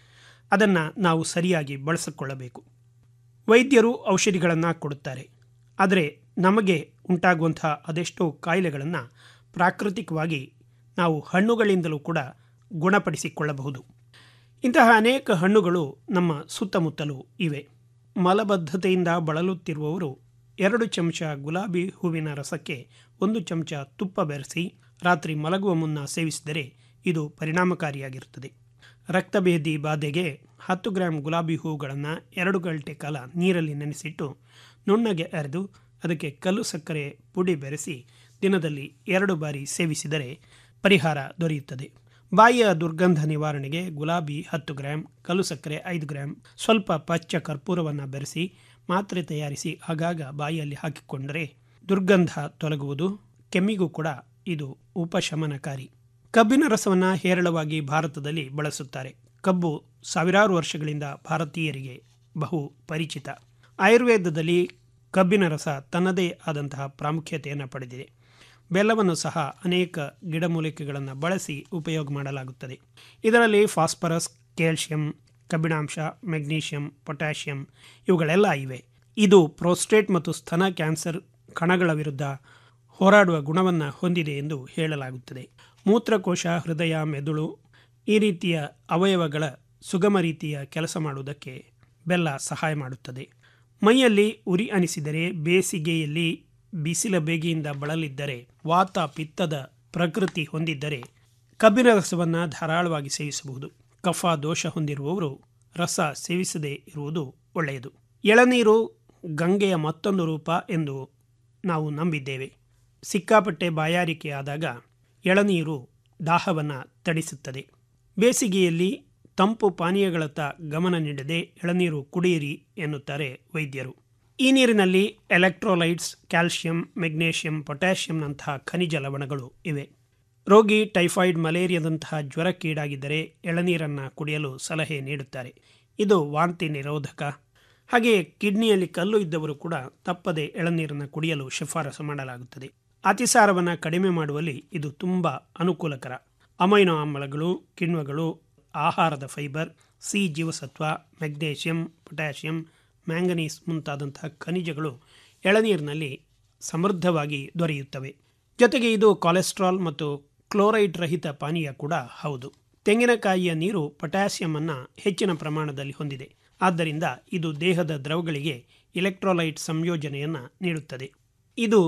O: ಅದನ್ನು ನಾವು ಸರಿಯಾಗಿ ಬಳಸಿಕೊಳ್ಳಬೇಕು ವೈದ್ಯರು ಔಷಧಿಗಳನ್ನು ಕೊಡುತ್ತಾರೆ ಆದರೆ ನಮಗೆ ಉಂಟಾಗುವಂತಹ ಅದೆಷ್ಟೋ ಕಾಯಿಲೆಗಳನ್ನು ಪ್ರಾಕೃತಿಕವಾಗಿ ನಾವು ಹಣ್ಣುಗಳಿಂದಲೂ ಕೂಡ ಗುಣಪಡಿಸಿಕೊಳ್ಳಬಹುದು ಇಂತಹ ಅನೇಕ ಹಣ್ಣುಗಳು ನಮ್ಮ ಸುತ್ತಮುತ್ತಲೂ ಇವೆ ಮಲಬದ್ಧತೆಯಿಂದ ಬಳಲುತ್ತಿರುವವರು ಎರಡು ಚಮಚ ಗುಲಾಬಿ ಹೂವಿನ ರಸಕ್ಕೆ ಒಂದು ಚಮಚ ತುಪ್ಪ ಬೆರೆಸಿ ರಾತ್ರಿ ಮಲಗುವ ಮುನ್ನ ಸೇವಿಸಿದರೆ ಇದು ಪರಿಣಾಮಕಾರಿಯಾಗಿರುತ್ತದೆ ರಕ್ತಭೇದಿ ಬಾಧೆಗೆ ಹತ್ತು ಗ್ರಾಂ ಗುಲಾಬಿ ಹೂಗಳನ್ನು ಎರಡು ಗಂಟೆ ಕಾಲ ನೀರಲ್ಲಿ ನೆನೆಸಿಟ್ಟು ನುಣ್ಣಗೆ ಅರೆದು ಅದಕ್ಕೆ ಕಲ್ಲು ಸಕ್ಕರೆ ಪುಡಿ ಬೆರೆಸಿ ದಿನದಲ್ಲಿ ಎರಡು ಬಾರಿ ಸೇವಿಸಿದರೆ ಪರಿಹಾರ ದೊರೆಯುತ್ತದೆ ಬಾಯಿಯ ದುರ್ಗಂಧ ನಿವಾರಣೆಗೆ ಗುಲಾಬಿ ಹತ್ತು ಗ್ರಾಂ ಕಲ್ಲು ಸಕ್ಕರೆ ಐದು ಗ್ರಾಂ ಸ್ವಲ್ಪ ಪಚ್ಚ ಕರ್ಪೂರವನ್ನು ಬೆರೆಸಿ ಮಾತ್ರೆ ತಯಾರಿಸಿ ಆಗಾಗ ಬಾಯಿಯಲ್ಲಿ ಹಾಕಿಕೊಂಡರೆ ದುರ್ಗಂಧ ತೊಲಗುವುದು ಕೆಮ್ಮಿಗೂ ಕೂಡ ಇದು ಉಪಶಮನಕಾರಿ ಕಬ್ಬಿನ ರಸವನ್ನು ಹೇರಳವಾಗಿ ಭಾರತದಲ್ಲಿ ಬಳಸುತ್ತಾರೆ ಕಬ್ಬು ಸಾವಿರಾರು ವರ್ಷಗಳಿಂದ ಭಾರತೀಯರಿಗೆ ಬಹು ಪರಿಚಿತ ಆಯುರ್ವೇದದಲ್ಲಿ ಕಬ್ಬಿನ ರಸ ತನ್ನದೇ ಆದಂತಹ ಪ್ರಾಮುಖ್ಯತೆಯನ್ನು ಪಡೆದಿದೆ ಬೆಲ್ಲವನ್ನು ಸಹ ಅನೇಕ ಗಿಡಮೂಲಿಕೆಗಳನ್ನು ಬಳಸಿ ಉಪಯೋಗ ಮಾಡಲಾಗುತ್ತದೆ ಇದರಲ್ಲಿ ಫಾಸ್ಫರಸ್ ಕ್ಯಾಲ್ಶಿಯಂ ಕಬ್ಬಿಣಾಂಶ ಮೆಗ್ನೀಷಿಯಂ ಪೊಟ್ಯಾಷಿಯಂ ಇವುಗಳೆಲ್ಲ ಇವೆ ಇದು ಪ್ರೋಸ್ಟೇಟ್ ಮತ್ತು ಸ್ತನ ಕ್ಯಾನ್ಸರ್ ಕಣಗಳ ವಿರುದ್ಧ ಹೋರಾಡುವ ಗುಣವನ್ನು ಹೊಂದಿದೆ ಎಂದು ಹೇಳಲಾಗುತ್ತದೆ ಮೂತ್ರಕೋಶ ಹೃದಯ ಮೆದುಳು ಈ ರೀತಿಯ ಅವಯವಗಳ ಸುಗಮ ರೀತಿಯ ಕೆಲಸ ಮಾಡುವುದಕ್ಕೆ ಬೆಲ್ಲ ಸಹಾಯ ಮಾಡುತ್ತದೆ ಮೈಯಲ್ಲಿ ಉರಿ ಅನಿಸಿದರೆ ಬೇಸಿಗೆಯಲ್ಲಿ ಬಿಸಿಲ ಬೇಗೆಯಿಂದ ಬಳಲಿದ್ದರೆ ವಾತ ಪಿತ್ತದ ಪ್ರಕೃತಿ ಹೊಂದಿದ್ದರೆ ಕಬ್ಬಿನ ರಸವನ್ನು ಧಾರಾಳವಾಗಿ ಸೇವಿಸಬಹುದು ಕಫ ದೋಷ ಹೊಂದಿರುವವರು ರಸ ಸೇವಿಸದೇ ಇರುವುದು ಒಳ್ಳೆಯದು ಎಳನೀರು ಗಂಗೆಯ ಮತ್ತೊಂದು ರೂಪ ಎಂದು ನಾವು ನಂಬಿದ್ದೇವೆ ಸಿಕ್ಕಾಪಟ್ಟೆ ಬಾಯಾರಿಕೆ ಆದಾಗ ಎಳನೀರು ದಾಹವನ್ನು ತಡಿಸುತ್ತದೆ ಬೇಸಿಗೆಯಲ್ಲಿ ತಂಪು ಪಾನೀಯಗಳತ್ತ ಗಮನ ನೀಡದೆ ಎಳನೀರು ಕುಡಿಯಿರಿ ಎನ್ನುತ್ತಾರೆ ವೈದ್ಯರು ಈ ನೀರಿನಲ್ಲಿ ಎಲೆಕ್ಟ್ರೋಲೈಟ್ಸ್ ಕ್ಯಾಲ್ಶಿಯಂ ಮೆಗ್ನೇಷಿಯಂ ಪೊಟ್ಯಾಷಿಯಂನಂತಹ ಖನಿಜ ಲವಣಗಳು ಇವೆ ರೋಗಿ ಟೈಫಾಯ್ಡ್ ಮಲೇರಿಯಾದಂತಹ ಜ್ವರಕ್ಕೀಡಾಗಿದ್ದರೆ ಎಳನೀರನ್ನು ಕುಡಿಯಲು ಸಲಹೆ ನೀಡುತ್ತಾರೆ ಇದು ವಾಂತಿ ನಿರೋಧಕ ಹಾಗೆಯೇ ಕಿಡ್ನಿಯಲ್ಲಿ ಕಲ್ಲು ಇದ್ದವರು ಕೂಡ ತಪ್ಪದೆ ಎಳನೀರನ್ನು ಕುಡಿಯಲು ಶಿಫಾರಸು ಮಾಡಲಾಗುತ್ತದೆ ಅತಿಸಾರವನ್ನು ಕಡಿಮೆ ಮಾಡುವಲ್ಲಿ ಇದು ತುಂಬ ಅನುಕೂಲಕರ ಅಮೈನೋ ಆಮ್ಲಗಳು ಕಿಣ್ವಗಳು ಆಹಾರದ ಫೈಬರ್ ಸಿ ಜೀವಸತ್ವ ಮೆಗ್ನೇಷಿಯಂ ಪೊಟ್ಯಾಷಿಯಂ ಮ್ಯಾಂಗನೀಸ್ ಮುಂತಾದಂತಹ ಖನಿಜಗಳು ಎಳನೀರಿನಲ್ಲಿ ಸಮೃದ್ಧವಾಗಿ ದೊರೆಯುತ್ತವೆ ಜೊತೆಗೆ ಇದು ಕೊಲೆಸ್ಟ್ರಾಲ್ ಮತ್ತು ಕ್ಲೋರೈಡ್ ರಹಿತ ಪಾನೀಯ ಕೂಡ ಹೌದು ತೆಂಗಿನಕಾಯಿಯ ನೀರು ಪೊಟ್ಯಾಸಿಯಂ ಅನ್ನು ಹೆಚ್ಚಿನ ಪ್ರಮಾಣದಲ್ಲಿ ಹೊಂದಿದೆ ಆದ್ದರಿಂದ ಇದು ದೇಹದ ದ್ರವಗಳಿಗೆ ಇಲೆಕ್ಟ್ರೋಲೈಟ್ ಸಂಯೋಜನೆಯನ್ನು ನೀಡುತ್ತದೆ ಇದು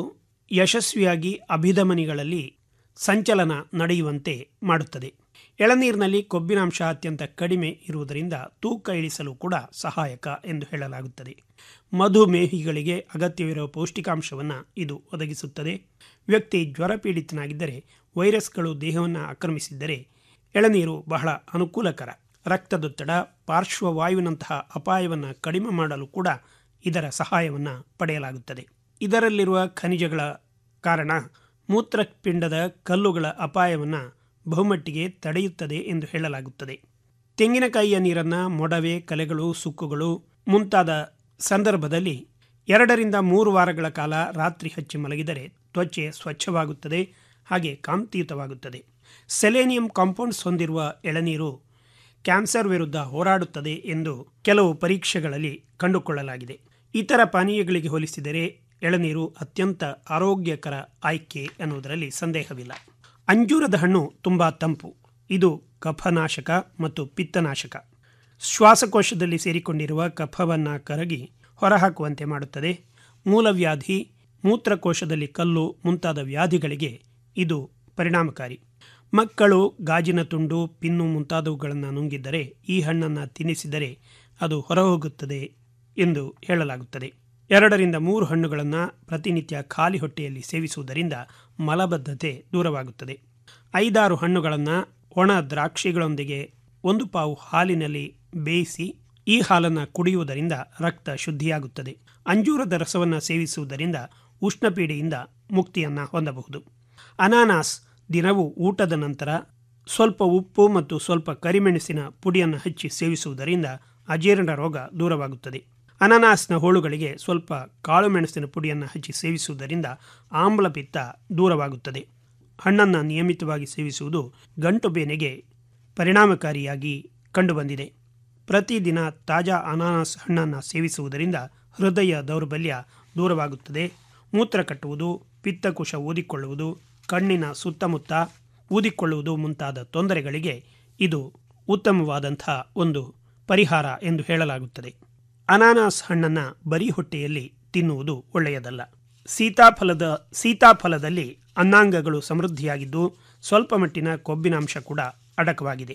O: ಯಶಸ್ವಿಯಾಗಿ ಅಭಿಧಮನಿಗಳಲ್ಲಿ ಸಂಚಲನ ನಡೆಯುವಂತೆ ಮಾಡುತ್ತದೆ ಎಳನೀರಿನಲ್ಲಿ ಕೊಬ್ಬಿನಾಂಶ ಅತ್ಯಂತ ಕಡಿಮೆ ಇರುವುದರಿಂದ ತೂಕ ಇಳಿಸಲು ಕೂಡ ಸಹಾಯಕ ಎಂದು ಹೇಳಲಾಗುತ್ತದೆ ಮಧುಮೇಹಿಗಳಿಗೆ ಅಗತ್ಯವಿರುವ ಪೌಷ್ಟಿಕಾಂಶವನ್ನು ಇದು ಒದಗಿಸುತ್ತದೆ ವ್ಯಕ್ತಿ ಜ್ವರ ಪೀಡಿತನಾಗಿದ್ದರೆ ವೈರಸ್ಗಳು ದೇಹವನ್ನು ಆಕ್ರಮಿಸಿದ್ದರೆ ಎಳನೀರು ಬಹಳ ಅನುಕೂಲಕರ ರಕ್ತದೊತ್ತಡ ಪಾರ್ಶ್ವವಾಯುವಿನಂತಹ ಅಪಾಯವನ್ನು ಕಡಿಮೆ ಮಾಡಲು ಕೂಡ ಇದರ ಸಹಾಯವನ್ನು ಪಡೆಯಲಾಗುತ್ತದೆ ಇದರಲ್ಲಿರುವ ಖನಿಜಗಳ ಕಾರಣ ಮೂತ್ರಪಿಂಡದ ಕಲ್ಲುಗಳ ಅಪಾಯವನ್ನು ಬಹುಮಟ್ಟಿಗೆ ತಡೆಯುತ್ತದೆ ಎಂದು ಹೇಳಲಾಗುತ್ತದೆ ತೆಂಗಿನಕಾಯಿಯ ನೀರನ್ನು ಮೊಡವೆ ಕಲೆಗಳು ಸುಕ್ಕುಗಳು ಮುಂತಾದ ಸಂದರ್ಭದಲ್ಲಿ ಎರಡರಿಂದ ಮೂರು ವಾರಗಳ ಕಾಲ ರಾತ್ರಿ ಹಚ್ಚಿ ಮಲಗಿದರೆ ತ್ವಚೆ ಸ್ವಚ್ಛವಾಗುತ್ತದೆ ಹಾಗೆ ಕಾಂತಿಯುತವಾಗುತ್ತದೆ ಸೆಲೇನಿಯಂ ಕಾಂಪೌಂಡ್ಸ್ ಹೊಂದಿರುವ ಎಳನೀರು ಕ್ಯಾನ್ಸರ್ ವಿರುದ್ಧ ಹೋರಾಡುತ್ತದೆ ಎಂದು ಕೆಲವು ಪರೀಕ್ಷೆಗಳಲ್ಲಿ ಕಂಡುಕೊಳ್ಳಲಾಗಿದೆ ಇತರ ಪಾನೀಯಗಳಿಗೆ ಹೋಲಿಸಿದರೆ ಎಳನೀರು ಅತ್ಯಂತ ಆರೋಗ್ಯಕರ ಆಯ್ಕೆ ಎನ್ನುವುದರಲ್ಲಿ ಸಂದೇಹವಿಲ್ಲ ಅಂಜೂರದ ಹಣ್ಣು ತುಂಬ ತಂಪು ಇದು ಕಫನಾಶಕ ಮತ್ತು ಪಿತ್ತನಾಶಕ ಶ್ವಾಸಕೋಶದಲ್ಲಿ ಸೇರಿಕೊಂಡಿರುವ ಕಫವನ್ನು ಕರಗಿ ಹೊರಹಾಕುವಂತೆ ಮಾಡುತ್ತದೆ ಮೂಲವ್ಯಾಧಿ ಮೂತ್ರಕೋಶದಲ್ಲಿ ಕಲ್ಲು ಮುಂತಾದ ವ್ಯಾಧಿಗಳಿಗೆ ಇದು ಪರಿಣಾಮಕಾರಿ ಮಕ್ಕಳು ಗಾಜಿನ ತುಂಡು ಪಿನ್ನು ಮುಂತಾದವುಗಳನ್ನು ನುಂಗಿದ್ದರೆ ಈ ಹಣ್ಣನ್ನು ತಿನ್ನಿಸಿದರೆ ಅದು ಹೊರಹೋಗುತ್ತದೆ ಎಂದು ಹೇಳಲಾಗುತ್ತದೆ ಎರಡರಿಂದ ಮೂರು ಹಣ್ಣುಗಳನ್ನು ಪ್ರತಿನಿತ್ಯ ಖಾಲಿ ಹೊಟ್ಟೆಯಲ್ಲಿ ಸೇವಿಸುವುದರಿಂದ ಮಲಬದ್ಧತೆ ದೂರವಾಗುತ್ತದೆ ಐದಾರು ಹಣ್ಣುಗಳನ್ನು ಒಣ ದ್ರಾಕ್ಷಿಗಳೊಂದಿಗೆ ಒಂದು ಪಾವು ಹಾಲಿನಲ್ಲಿ ಬೇಯಿಸಿ ಈ ಹಾಲನ್ನು ಕುಡಿಯುವುದರಿಂದ ರಕ್ತ ಶುದ್ಧಿಯಾಗುತ್ತದೆ ಅಂಜೂರದ ರಸವನ್ನು ಸೇವಿಸುವುದರಿಂದ ಉಷ್ಣಪೀಡೆಯಿಂದ ಮುಕ್ತಿಯನ್ನು ಹೊಂದಬಹುದು ಅನಾನಾಸ್ ದಿನವೂ ಊಟದ ನಂತರ ಸ್ವಲ್ಪ ಉಪ್ಪು ಮತ್ತು ಸ್ವಲ್ಪ ಕರಿಮೆಣಸಿನ ಪುಡಿಯನ್ನು ಹಚ್ಚಿ ಸೇವಿಸುವುದರಿಂದ ಅಜೀರ್ಣ ರೋಗ ದೂರವಾಗುತ್ತದೆ ಅನಾನಾಸ್ನ ಹೋಳುಗಳಿಗೆ ಸ್ವಲ್ಪ ಕಾಳು ಮೆಣಸಿನ ಪುಡಿಯನ್ನು ಹಚ್ಚಿ ಸೇವಿಸುವುದರಿಂದ ಆಮ್ಲಪಿತ್ತ ದೂರವಾಗುತ್ತದೆ ಹಣ್ಣನ್ನು ನಿಯಮಿತವಾಗಿ ಸೇವಿಸುವುದು ಗಂಟು ಬೇನೆಗೆ ಪರಿಣಾಮಕಾರಿಯಾಗಿ ಕಂಡುಬಂದಿದೆ ಪ್ರತಿದಿನ ತಾಜಾ ಅನಾನಸ್ ಹಣ್ಣನ್ನು ಸೇವಿಸುವುದರಿಂದ ಹೃದಯ ದೌರ್ಬಲ್ಯ ದೂರವಾಗುತ್ತದೆ ಮೂತ್ರ ಕಟ್ಟುವುದು ಪಿತ್ತಕುಶ ಊದಿಕೊಳ್ಳುವುದು ಕಣ್ಣಿನ ಸುತ್ತಮುತ್ತ ಊದಿಕೊಳ್ಳುವುದು ಮುಂತಾದ ತೊಂದರೆಗಳಿಗೆ ಇದು ಉತ್ತಮವಾದಂಥ ಒಂದು ಪರಿಹಾರ ಎಂದು ಹೇಳಲಾಗುತ್ತದೆ ಅನಾನಸ್ ಹಣ್ಣನ್ನು ಬರೀ ಹೊಟ್ಟೆಯಲ್ಲಿ ತಿನ್ನುವುದು ಒಳ್ಳೆಯದಲ್ಲ ಸೀತಾಫಲದ ಸೀತಾಫಲದಲ್ಲಿ ಅನ್ನಾಂಗಗಳು ಸಮೃದ್ಧಿಯಾಗಿದ್ದು ಸ್ವಲ್ಪ ಮಟ್ಟಿನ ಕೊಬ್ಬಿನಾಂಶ ಕೂಡ ಅಡಕವಾಗಿದೆ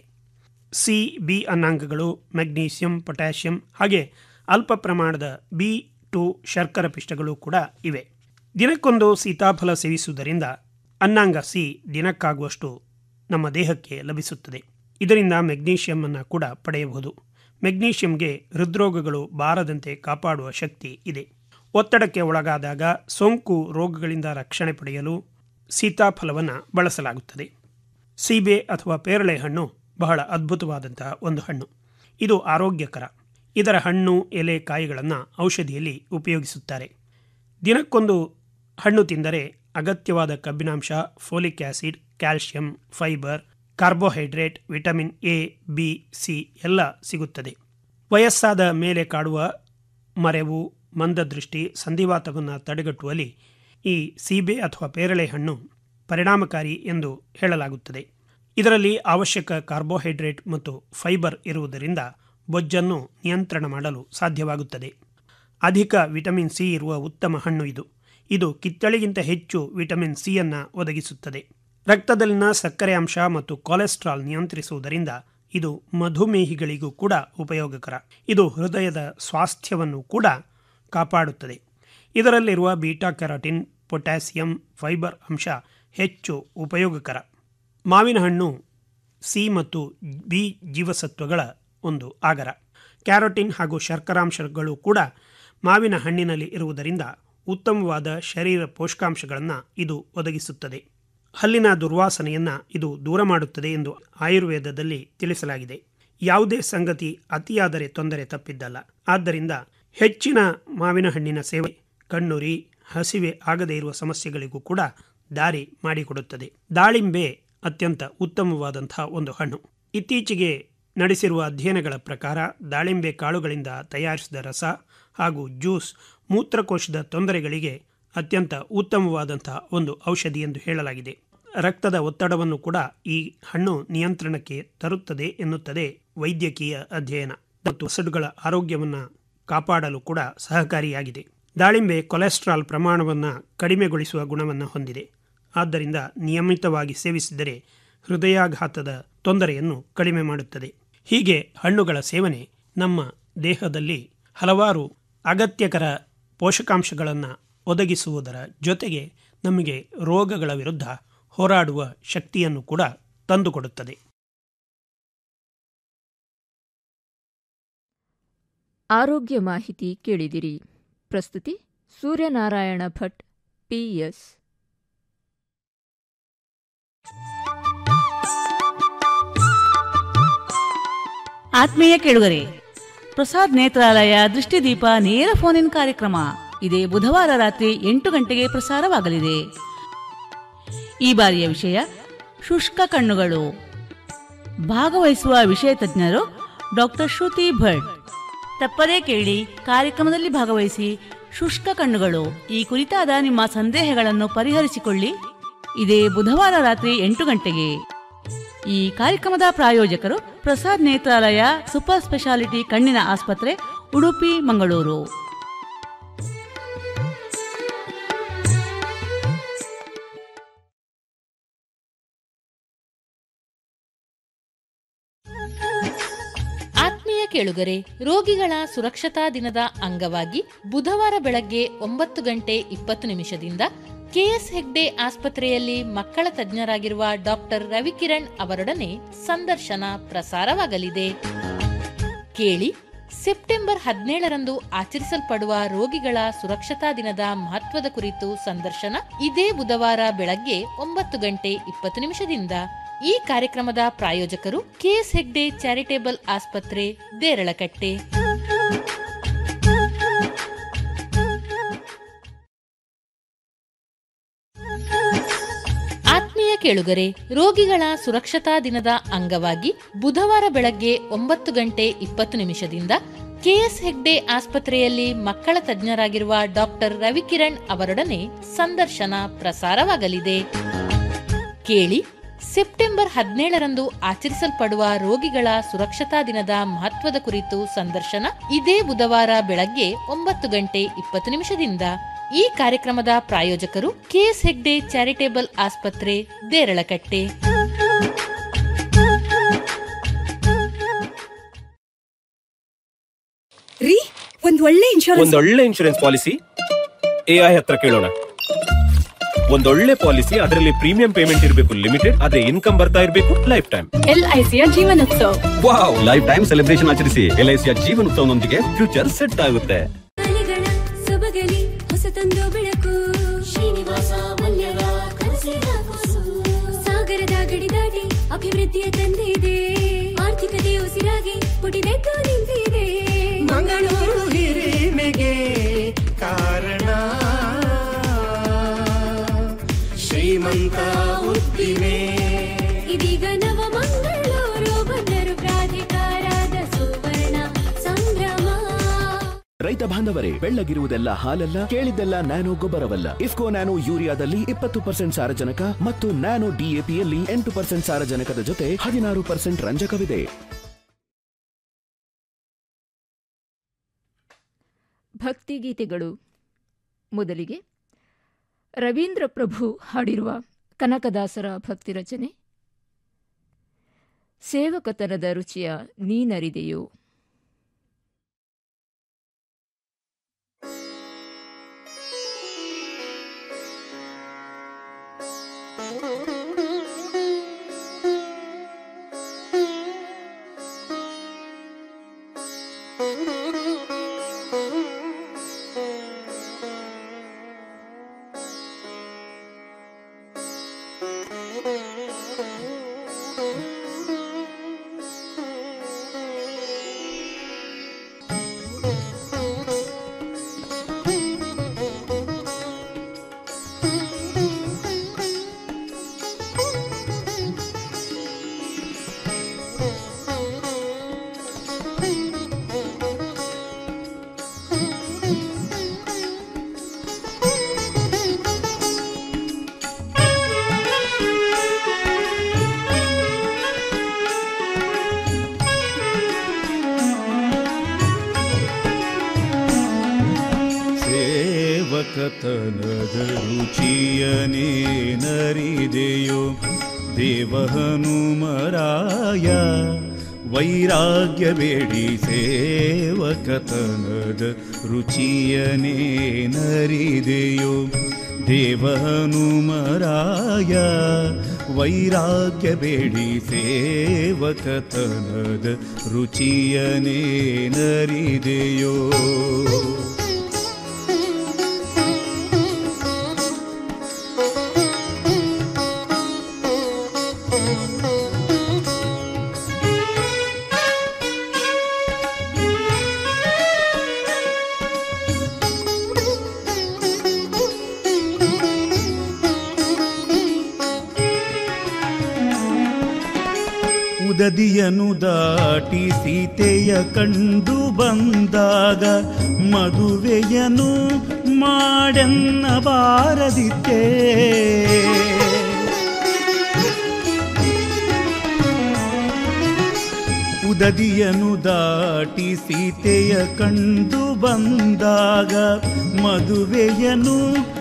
O: ಸಿ ಬಿ ಅನ್ನಾಂಗಗಳು ಮೆಗ್ನೀಷಿಯಂ ಪೊಟ್ಯಾಷಿಯಂ ಹಾಗೆ ಅಲ್ಪ ಪ್ರಮಾಣದ ಬಿ ಟು ಶರ್ಕರ ಪಿಷ್ಟಗಳು ಕೂಡ ಇವೆ ದಿನಕ್ಕೊಂದು ಸೀತಾಫಲ ಸೇವಿಸುವುದರಿಂದ ಅನ್ನಾಂಗ ಸಿ ದಿನಕ್ಕಾಗುವಷ್ಟು ನಮ್ಮ ದೇಹಕ್ಕೆ ಲಭಿಸುತ್ತದೆ ಇದರಿಂದ ಮೆಗ್ನೀಷಿಯಂ ಅನ್ನು ಕೂಡ ಪಡೆಯಬಹುದು ಮೆಗ್ನೀಷಿಯಂಗೆ ಹೃದ್ರೋಗಗಳು ಬಾರದಂತೆ ಕಾಪಾಡುವ ಶಕ್ತಿ ಇದೆ ಒತ್ತಡಕ್ಕೆ ಒಳಗಾದಾಗ ಸೋಂಕು ರೋಗಗಳಿಂದ ರಕ್ಷಣೆ ಪಡೆಯಲು ಸೀತಾಫಲವನ್ನು ಬಳಸಲಾಗುತ್ತದೆ ಸೀಬೆ ಅಥವಾ ಪೇರಳೆ ಹಣ್ಣು ಬಹಳ ಅದ್ಭುತವಾದಂತಹ ಒಂದು ಹಣ್ಣು ಇದು ಆರೋಗ್ಯಕರ ಇದರ ಹಣ್ಣು ಎಲೆ ಕಾಯಿಗಳನ್ನು ಔಷಧಿಯಲ್ಲಿ ಉಪಯೋಗಿಸುತ್ತಾರೆ ದಿನಕ್ಕೊಂದು ಹಣ್ಣು ತಿಂದರೆ ಅಗತ್ಯವಾದ ಕಬ್ಬಿನಾಂಶ folic acid calcium fibre carbohydrate vitamin A B C ಎಲ್ಲ ಸಿಗುತ್ತದೆ ವಯಸ್ಸಾದ ಮೇಲೆ ಕಾಡುವ ಮರೆವು ಮಂದದೃಷ್ಟಿ ಸಂಧಿವಾತವನ್ನು ತಡೆಗಟ್ಟುವಲ್ಲಿ ಈ ಸೀಬೆ ಅಥವಾ ಪೇರಳೆ ಹಣ್ಣು ಪರಿಣಾಮಕಾರಿ ಎಂದು ಹೇಳಲಾಗುತ್ತದೆ ಇದರಲ್ಲಿ ಅವಶ್ಯಕ ಕಾರ್ಬೋಹೈಡ್ರೇಟ್ ಮತ್ತು ಫೈಬರ್ ಇರುವುದರಿಂದ ಬೊಜ್ಜನ್ನು ನಿಯಂತ್ರಣ ಮಾಡಲು ಸಾಧ್ಯವಾಗುತ್ತದೆ ಅಧಿಕ ವಿಟಮಿನ್ ಸಿ ಇರುವ ಉತ್ತಮ ಹಣ್ಣು ಇದು ಇದು ಕಿತ್ತಳೆಗಿಂತ ಹೆಚ್ಚು ವಿಟಮಿನ್ ಸಿಯನ್ನು ಒದಗಿಸುತ್ತದೆ ರಕ್ತದಲ್ಲಿನ ಸಕ್ಕರೆ ಅಂಶ ಮತ್ತು ಕೊಲೆಸ್ಟ್ರಾಲ್ ನಿಯಂತ್ರಿಸುವುದರಿಂದ ಇದು ಮಧುಮೇಹಿಗಳಿಗೂ ಕೂಡ ಉಪಯೋಗಕರ ಇದು ಹೃದಯದ ಸ್ವಾಸ್ಥ್ಯವನ್ನು ಕೂಡ ಕಾಪಾಡುತ್ತದೆ ಇದರಲ್ಲಿರುವ ಬೀಟಾ ಕೆರಾಟಿನ್ ಪೊಟ್ಯಾಸಿಯಂ ಫೈಬರ್ ಅಂಶ ಹೆಚ್ಚು ಉಪಯೋಗಕರ ಮಾವಿನ ಹಣ್ಣು ಸಿ ಮತ್ತು ಬಿ ಜೀವಸತ್ವಗಳ ಒಂದು ಆಗರ ಕ್ಯಾರೋಟಿನ್ ಹಾಗೂ ಶರ್ಕರಾಂಶಗಳು ಕೂಡ ಮಾವಿನ ಹಣ್ಣಿನಲ್ಲಿ ಇರುವುದರಿಂದ ಉತ್ತಮವಾದ ಶರೀರ ಪೋಷಕಾಂಶಗಳನ್ನು ಇದು ಒದಗಿಸುತ್ತದೆ ಹಲ್ಲಿನ ದುರ್ವಾಸನೆಯನ್ನು ಇದು ದೂರ ಮಾಡುತ್ತದೆ ಎಂದು ಆಯುರ್ವೇದದಲ್ಲಿ ತಿಳಿಸಲಾಗಿದೆ ಯಾವುದೇ ಸಂಗತಿ ಅತಿಯಾದರೆ ತೊಂದರೆ ತಪ್ಪಿದ್ದಲ್ಲ ಆದ್ದರಿಂದ ಹೆಚ್ಚಿನ ಮಾವಿನ ಹಣ್ಣಿನ ಸೇವೆ ಕಣ್ಣುರಿ ಹಸಿವೆ ಆಗದೇ ಇರುವ ಸಮಸ್ಯೆಗಳಿಗೂ ಕೂಡ ದಾರಿ ಮಾಡಿಕೊಡುತ್ತದೆ ದಾಳಿಂಬೆ ಅತ್ಯಂತ ಉತ್ತಮವಾದಂತಹ ಒಂದು ಹಣ್ಣು ಇತ್ತೀಚೆಗೆ ನಡೆಸಿರುವ ಅಧ್ಯಯನಗಳ ಪ್ರಕಾರ ದಾಳಿಂಬೆ ಕಾಳುಗಳಿಂದ ತಯಾರಿಸಿದ ರಸ ಹಾಗೂ ಜ್ಯೂಸ್ ಮೂತ್ರಕೋಶದ ತೊಂದರೆಗಳಿಗೆ ಅತ್ಯಂತ ಉತ್ತಮವಾದಂತಹ ಒಂದು ಔಷಧಿ ಎಂದು ಹೇಳಲಾಗಿದೆ ರಕ್ತದ ಒತ್ತಡವನ್ನು ಕೂಡ ಈ ಹಣ್ಣು ನಿಯಂತ್ರಣಕ್ಕೆ ತರುತ್ತದೆ ಎನ್ನುತ್ತದೆ ವೈದ್ಯಕೀಯ ಅಧ್ಯಯನ ಮತ್ತು ಹಸಡುಗಳ ಆರೋಗ್ಯವನ್ನು ಕಾಪಾಡಲು ಕೂಡ ಸಹಕಾರಿಯಾಗಿದೆ ದಾಳಿಂಬೆ ಕೊಲೆಸ್ಟ್ರಾಲ್ ಪ್ರಮಾಣವನ್ನು ಕಡಿಮೆಗೊಳಿಸುವ ಗುಣವನ್ನು ಹೊಂದಿದೆ ಆದ್ದರಿಂದ ನಿಯಮಿತವಾಗಿ ಸೇವಿಸಿದರೆ ಹೃದಯಾಘಾತದ ತೊಂದರೆಯನ್ನು ಕಡಿಮೆ ಮಾಡುತ್ತದೆ ಹೀಗೆ ಹಣ್ಣುಗಳ ಸೇವನೆ ನಮ್ಮ ದೇಹದಲ್ಲಿ ಹಲವಾರು ಅಗತ್ಯಕರ ಪೋಷಕಾಂಶಗಳನ್ನು ಒದಗಿಸುವುದರ ಜೊತೆಗೆ ನಮಗೆ ರೋಗಗಳ ವಿರುದ್ಧ ಹೋರಾಡುವ ಶಕ್ತಿಯನ್ನು ಕೂಡ ತಂದುಕೊಡುತ್ತದೆ
B: ಆರೋಗ್ಯ ಮಾಹಿತಿ ಕೇಳಿದಿರಿ ಪ್ರಸ್ತುತಿ ಸೂರ್ಯನಾರಾಯಣ ಭಟ್ ಪಿಎಸ್
P: ಆತ್ಮೀಯ ಕೇಳುಗರೆ ಪ್ರಸಾದ್ ನೇತ್ರಾಲಯ ದೃಷ್ಟಿದೀಪ ನೇರ ಫೋನ್ ಇನ್ ಕಾರ್ಯಕ್ರಮ ಇದೇ ಬುಧವಾರ ರಾತ್ರಿ ಎಂಟು ಗಂಟೆಗೆ ಪ್ರಸಾರವಾಗಲಿದೆ ಈ ಬಾರಿಯ ವಿಷಯ ಶುಷ್ಕ ಕಣ್ಣುಗಳು ಭಾಗವಹಿಸುವ ವಿಷಯ ತಜ್ಞರು ಡಾಕ್ಟರ್ ಶ್ರುತಿ ಭಟ್ ತಪ್ಪದೇ ಕೇಳಿ ಕಾರ್ಯಕ್ರಮದಲ್ಲಿ ಭಾಗವಹಿಸಿ ಶುಷ್ಕ ಕಣ್ಣುಗಳು ಈ ಕುರಿತಾದ ನಿಮ್ಮ ಸಂದೇಹಗಳನ್ನು ಪರಿಹರಿಸಿಕೊಳ್ಳಿ ಇದೇ ಬುಧವಾರ ರಾತ್ರಿ ಎಂಟು ಗಂಟೆಗೆ ಈ ಕಾರ್ಯಕ್ರಮದ ಪ್ರಾಯೋಜಕರು ಪ್ರಸಾದ್ ನೇತ್ರಾಲಯ ಸೂಪರ್ ಸ್ಪೆಷಾಲಿಟಿ ಕಣ್ಣಿನ ಆಸ್ಪತ್ರೆ ಉಡುಪಿ ಮಂಗಳೂರು
Q: ಆತ್ಮೀಯ ಕೇಳುಗರೆ ರೋಗಿಗಳ ಸುರಕ್ಷತಾ ದಿನದ ಅಂಗವಾಗಿ ಬುಧವಾರ ಬೆಳಗ್ಗೆ ಒಂಬತ್ತು ಗಂಟೆ ಇಪ್ಪತ್ತು ನಿಮಿಷದಿಂದ ಕೆಎಸ್ ಹೆಗ್ಡೆ ಆಸ್ಪತ್ರೆಯಲ್ಲಿ ಮಕ್ಕಳ ತಜ್ಞರಾಗಿರುವ ಡಾಕ್ಟರ್ ರವಿಕಿರಣ್ ಅವರೊಡನೆ ಸಂದರ್ಶನ ಪ್ರಸಾರವಾಗಲಿದೆ ಕೇಳಿ ಸೆಪ್ಟೆಂಬರ್ ಹದಿನೇಳರಂದು ಆಚರಿಸಲ್ಪಡುವ ರೋಗಿಗಳ ಸುರಕ್ಷತಾ ದಿನದ ಮಹತ್ವದ ಕುರಿತು ಸಂದರ್ಶನ ಇದೇ ಬುಧವಾರ ಬೆಳಗ್ಗೆ ಒಂಬತ್ತು ಗಂಟೆ ಇಪ್ಪತ್ತು ನಿಮಿಷದಿಂದ ಈ ಕಾರ್ಯಕ್ರಮದ ಪ್ರಾಯೋಜಕರು ಕೆಎಸ್ ಹೆಗ್ಡೆ ಚಾರಿಟೇಬಲ್ ಆಸ್ಪತ್ರೆ ದೇರಳಕಟ್ಟೆ ಆತ್ಮೀಯ ಕೇಳುಗರೆ ರೋಗಿಗಳ ಸುರಕ್ಷತಾ ದಿನದ ಅಂಗವಾಗಿ ಬುಧವಾರ ಬೆಳಗ್ಗೆ ಒಂಬತ್ತು ಗಂಟೆ ಇಪ್ಪತ್ತು ನಿಮಿಷದಿಂದ ಕೆಎಸ್ ಹೆಗ್ಡೆ ಆಸ್ಪತ್ರೆಯಲ್ಲಿ ಮಕ್ಕಳ ತಜ್ಞರಾಗಿರುವ ಡಾಕ್ಟರ್ ರವಿಕಿರಣ್ ಅವರೊಡನೆ ಸಂದರ್ಶನ ಪ್ರಸಾರವಾಗಲಿದೆ ಕೇಳಿ ಸೆಪ್ಟೆಂಬರ್ ಹದಿನೇಳರಂದು ಆಚರಿಸಲ್ಪಡುವ ರೋಗಿಗಳ ಸುರಕ್ಷತಾ ದಿನದ ಮಹತ್ವದ ಕುರಿತು ಸಂದರ್ಶನ ಇದೇ ಬುಧವಾರ ಬೆಳಗ್ಗೆ ಒಂಬತ್ತು ಗಂಟೆ ಇಪ್ಪತ್ತು ನಿಮಿಷದಿಂದ ಈ ಕಾರ್ಯಕ್ರಮದ ಪ್ರಾಯೋಜಕರು ಕೆಎಸ್ ಹೆಗ್ಡೆ ಚಾರಿಟೇಬಲ್ ಆಸ್ಪತ್ರೆ ದೇರಳಕಟ್ಟೆ
R: ರೀ ಒಂದ್ ಒಳ್ಳೆ ಇನ್ಶೂರೆನ್ಸ್
S: ಒಂದೊಳ್ಳೆ ಇನ್ಶೂರೆನ್ಸ್ ಪಾಲಿಸಿ ಎಐ ಹತ್ರ ಕೇಳೋಣ ಒಂದೊಳ್ಳೆ ಪಾಲಿಸಿ ಅದರಲ್ಲಿ ಪ್ರೀಮಿಯಂ ಪೇಮೆಂಟ್ ಇರಬೇಕು ಲಿಮಿಟೆಡ್ ಅದೇ ಇನ್ಕಮ್ ಬರ್ತಾ ಇರಬೇಕು ಲೈಫ್ ಟೈಮ್
R: ಎಲ್ಐಸಿಯ Jeevan Utsav
S: wow life time celebration ಆಚರಿಸಿ ಎಲ್ಐಸಿಯ ಜೀವನೋತ್ಸವನೊಂದಿಗೆ ಫ್ಯೂಚರ್ ಸೆಟ್ ಆಗುತ್ತೆ
T: ಸೊಬಗಲಿ ಹೊಸತೊಂದು ಬೆಳಕು ಶ್ರೀನಿವಾಸ ಮಲ್ಯದ ಕನಸಿನ ಕೂಸು ಸಾಗರದ ಗಡಿ ದಾಟಿ ಅಭಿವೃದ್ಧಿಯ ತಂದಿದೆ ಆರ್ಥಿಕತೆ ಉಸಿರಾಗಿ ಪುಟಿದೆದ್ದು ನಿಂತಿದೆ
I: ಮಂಗಳೂರು ಹಿರಿಮೆಗೆ ಕಾರಣ ಶ್ರೀಮಂತ ಉದ್ದಿಮೆ
T: ಇದೀಗ ನವ ಮಂಗಳೂರು ಬಂದರು ಪ್ರಾಧಿಕಾರದ ಸುವರ್ಣ ಸಂಭ್ರಮ
U: ರೈತ ಬಾಂಧವರೇ ಬೆಳ್ಳಗಿರುವುದೆಲ್ಲ ಹಾಲಲ್ಲ ಕೇಳಿದ್ದೆಲ್ಲ ನ್ಯಾನೋ ಗೊಬ್ಬರವಲ್ಲ ಇಫ್ಕೋ ನ್ಯಾನೋ ಯೂರಿಯಾದಲ್ಲಿ ಇಪ್ಪತ್ತು ಪರ್ಸೆಂಟ್ ಸಾರಜನಕ ಮತ್ತು ನ್ಯಾನೋ ಡಿಎಪಿಯಲ್ಲಿ ಎಂಟು ಪರ್ಸೆಂಟ್ ಸಾರಜನಕದ ಜೊತೆ ಹದಿನಾರು ಪರ್ಸೆಂಟ್ ರಂಜಕವಿದೆ
B: ಭಕ್ತಿಗೀತೆಗಳು ಮೊದಲಿಗೆ ರವೀಂದ್ರ ಪ್ರಭು ಹಾಡಿರುವ ಕನಕದಾಸರ ಭಕ್ತಿ ರಚನೆ ಸೇವಕತನದ ರುಚಿಯ ನೀನರಿದೆಯೋ
A: ಸೇವಕತನದ ರುಚಿಯನೇ ನರಿದೆಯೋ ದೇವಹನುಮರಾಯ ವೈರಾಗ್ಯ ಬೇಡಿ ಸೇವಕತನದ ರುಚಿಯನೇ ನರಿದೆಯೋ ದೇವಹನುಮರಾಯ ವೈರಾಗ್ಯ ಬೇಡಿ ಸೇವಕತನದ ರುಚಿಯನೇ ನರಿದೆಯೋ ಉದದಿಯನು ದಾಟಿ ಸೀತೆಯ ಕಂಡು ಬಂದಾಗ ಮದುವೆಯನು ಮಾಡೆನ್ನಬಾರದಿತ್ತೇ ಉದದಿಯನು ದಾಟಿ ಸೀತೆಯ ಕಂಡು ಬಂದಾಗ ಮದುವೆಯನು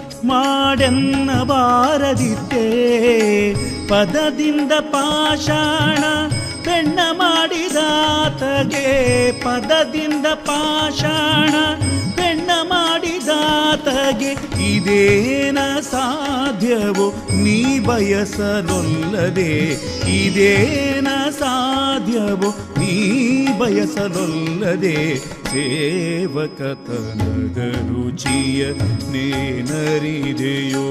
A: ಮಾಡೆನ್ನಬಾರದಿತ್ತೇ ಪದದಿಂದ ಪಾಷಾಣ ಬೆಣ್ಣ ಮಾಡಿದಾತಗೆ ಪದದಿಂದ ಪಾಷಾಣ ಬೆಣ್ಣ ಮಾಡಿದಾತಗೆ ಇದೇನ ಸಾಧ್ಯವೋ ನೀ ಬಯಸಲೊಲ್ಲದೆ ಇದೇನ ಸಾಧ್ಯವೋ ನೀ ಬಯಸಲೊಲ್ಲದೆ ಸೇವಕತನದ ರುಚಿಯ ನೇನರಿದೆಯೋ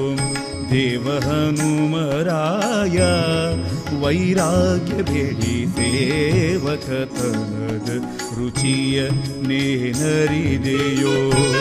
A: ದೇವಹನುಮರಾಯ ವೈರಾಗ್ಯ ಬೇಡಿ ಸೇವಕತನದ ರುಚಿಯ ನೇನರಿದೆಯೋ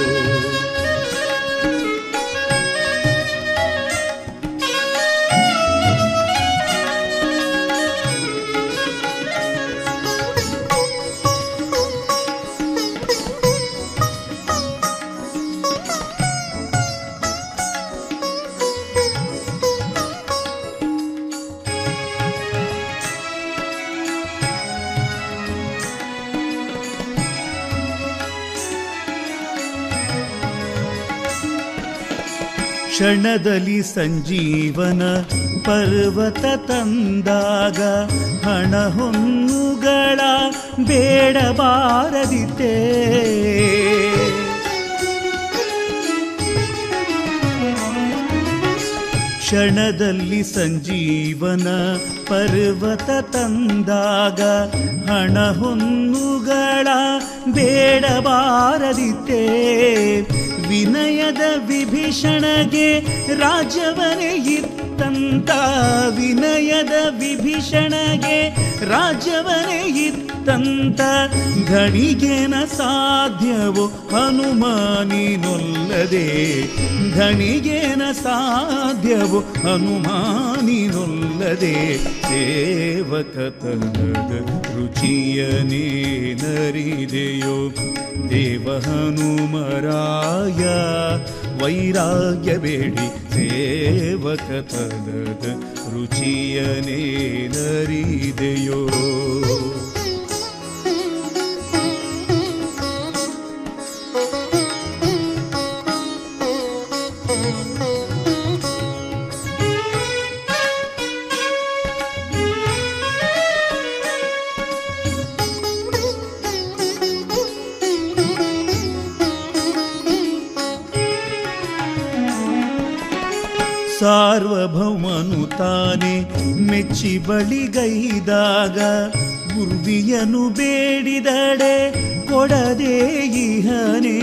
A: ಕ್ಷಣದಲ್ಲಿ ಸಂಜೀವನ ಪರ್ವತ ತಂದಾಗ ಹಣ ಹೊನ್ನುಗಳ ಬೇಡಬಾರದಿತ್ತೆ ಕ್ಷಣದಲ್ಲಿ ಸಂಜೀವನ ಪರ್ವತ ತಂದಾಗ ಹಣ ಹೊನ್ನುಗಳ ಬೇಡಬಾರದಿತ್ತೆ ವಿನಯದ ವಿಭೀಷಣಗೆ ರಾಜವನೇ ಇತ್ತಂತ ವಿನಯದ ವಿಭೀಷಣಗೆ ರಾಜವನೇ ಇತ್ತಂತ ಘಣಿಗೆನ ಸಾಧ್ಯವೋ ಹನುಮಾನಿನೊಲ್ಲದೆ ಘಣಿಗೆನ ಸಾಧ್ಯವೋ ಹನುಮಾನಿನೊಲ್ಲದೆ ಸೇವಕತನದ ರುಚಿಯನೇ ನರಿದೆಯೋ ದೇವ ಹನುಮರಾಯ ವೈರಾಗ್ಯ ಬೇಡಿ ಸೇವಕತನದ ರುಚಿಯನೇ ನರಿದೆಯೋ ಸಾರ್ವಭೌಮನು ತಾನೆ ಮೆಚ್ಚಿ ಬಳಿಗೈದಾಗ ಗುರ್ವಿಯನು ಬೇಡಿದಡೆ ಕೊಡದೆ ಇಹನೇ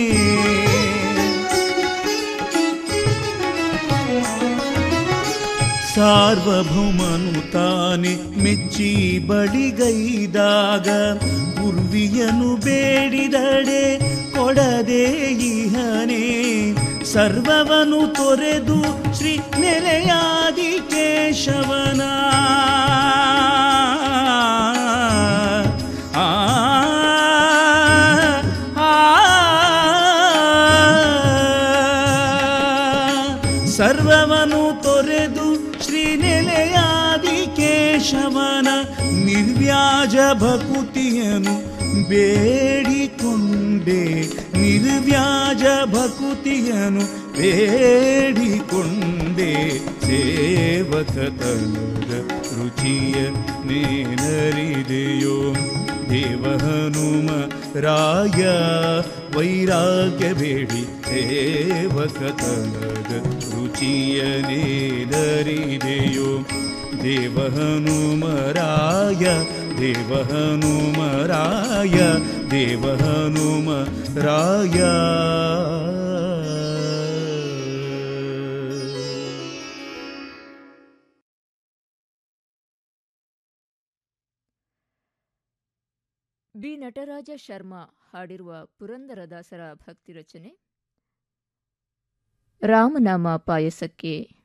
A: ಸಾರ್ವಭೌಮನು ತಾನೆ ಮೆಚ್ಚಿ ಬಳಿಗೈದಾಗ ಗುರ್ವಿಯನು ಬೇಡಿದಡೆ ಕೊಡದೆ ಇಹನೇ ಸರ್ವವನು ತೊರೆದು ಶ್ರೀ ನೆಲೆಯಾದಿ ಕೇಶವನ ಆ ಆ, ಸರ್ವವನು ತೊರೆದು ಶ್ರೀ ನೆಲೆಯಾದಿ ಕೇಶವನ ನಿರ್ವ್ಯಾಜ ಭಕುತಿಯನು ಬೇಡಿಕೊಂಡೆ ನಿರ್ವ್ಯಾಜ ಭಕುತಿಯನು ಬೇಡಿಕೊಂಡೆ ಸೇವಕತನದ ರುಚಿಯ ನೇನರಿದೆಯೋ ದೇವ ಹನುಮ ರಾಯ ವೈರಾಗ್ಯ ಬೇಡಿ ಸೇವಕತನದ ರುಚಿಯ ನೇನರಿದೆಯೋ ದೇವ ಹನುಮರಾಯ ದೇವ ಹನುಮರಾಯ ದೇವ ಹನುಮ ರಾಯ
B: ಬಿ ನಟರಾಜ ಶರ್ಮಾ ಹಾಡಿರುವ ಪುರಂದರದಾಸರ ಭಕ್ತಿ ರಚನೆ ರಾಮನಾಮ ಪಾಯಸಕ್ಕೆ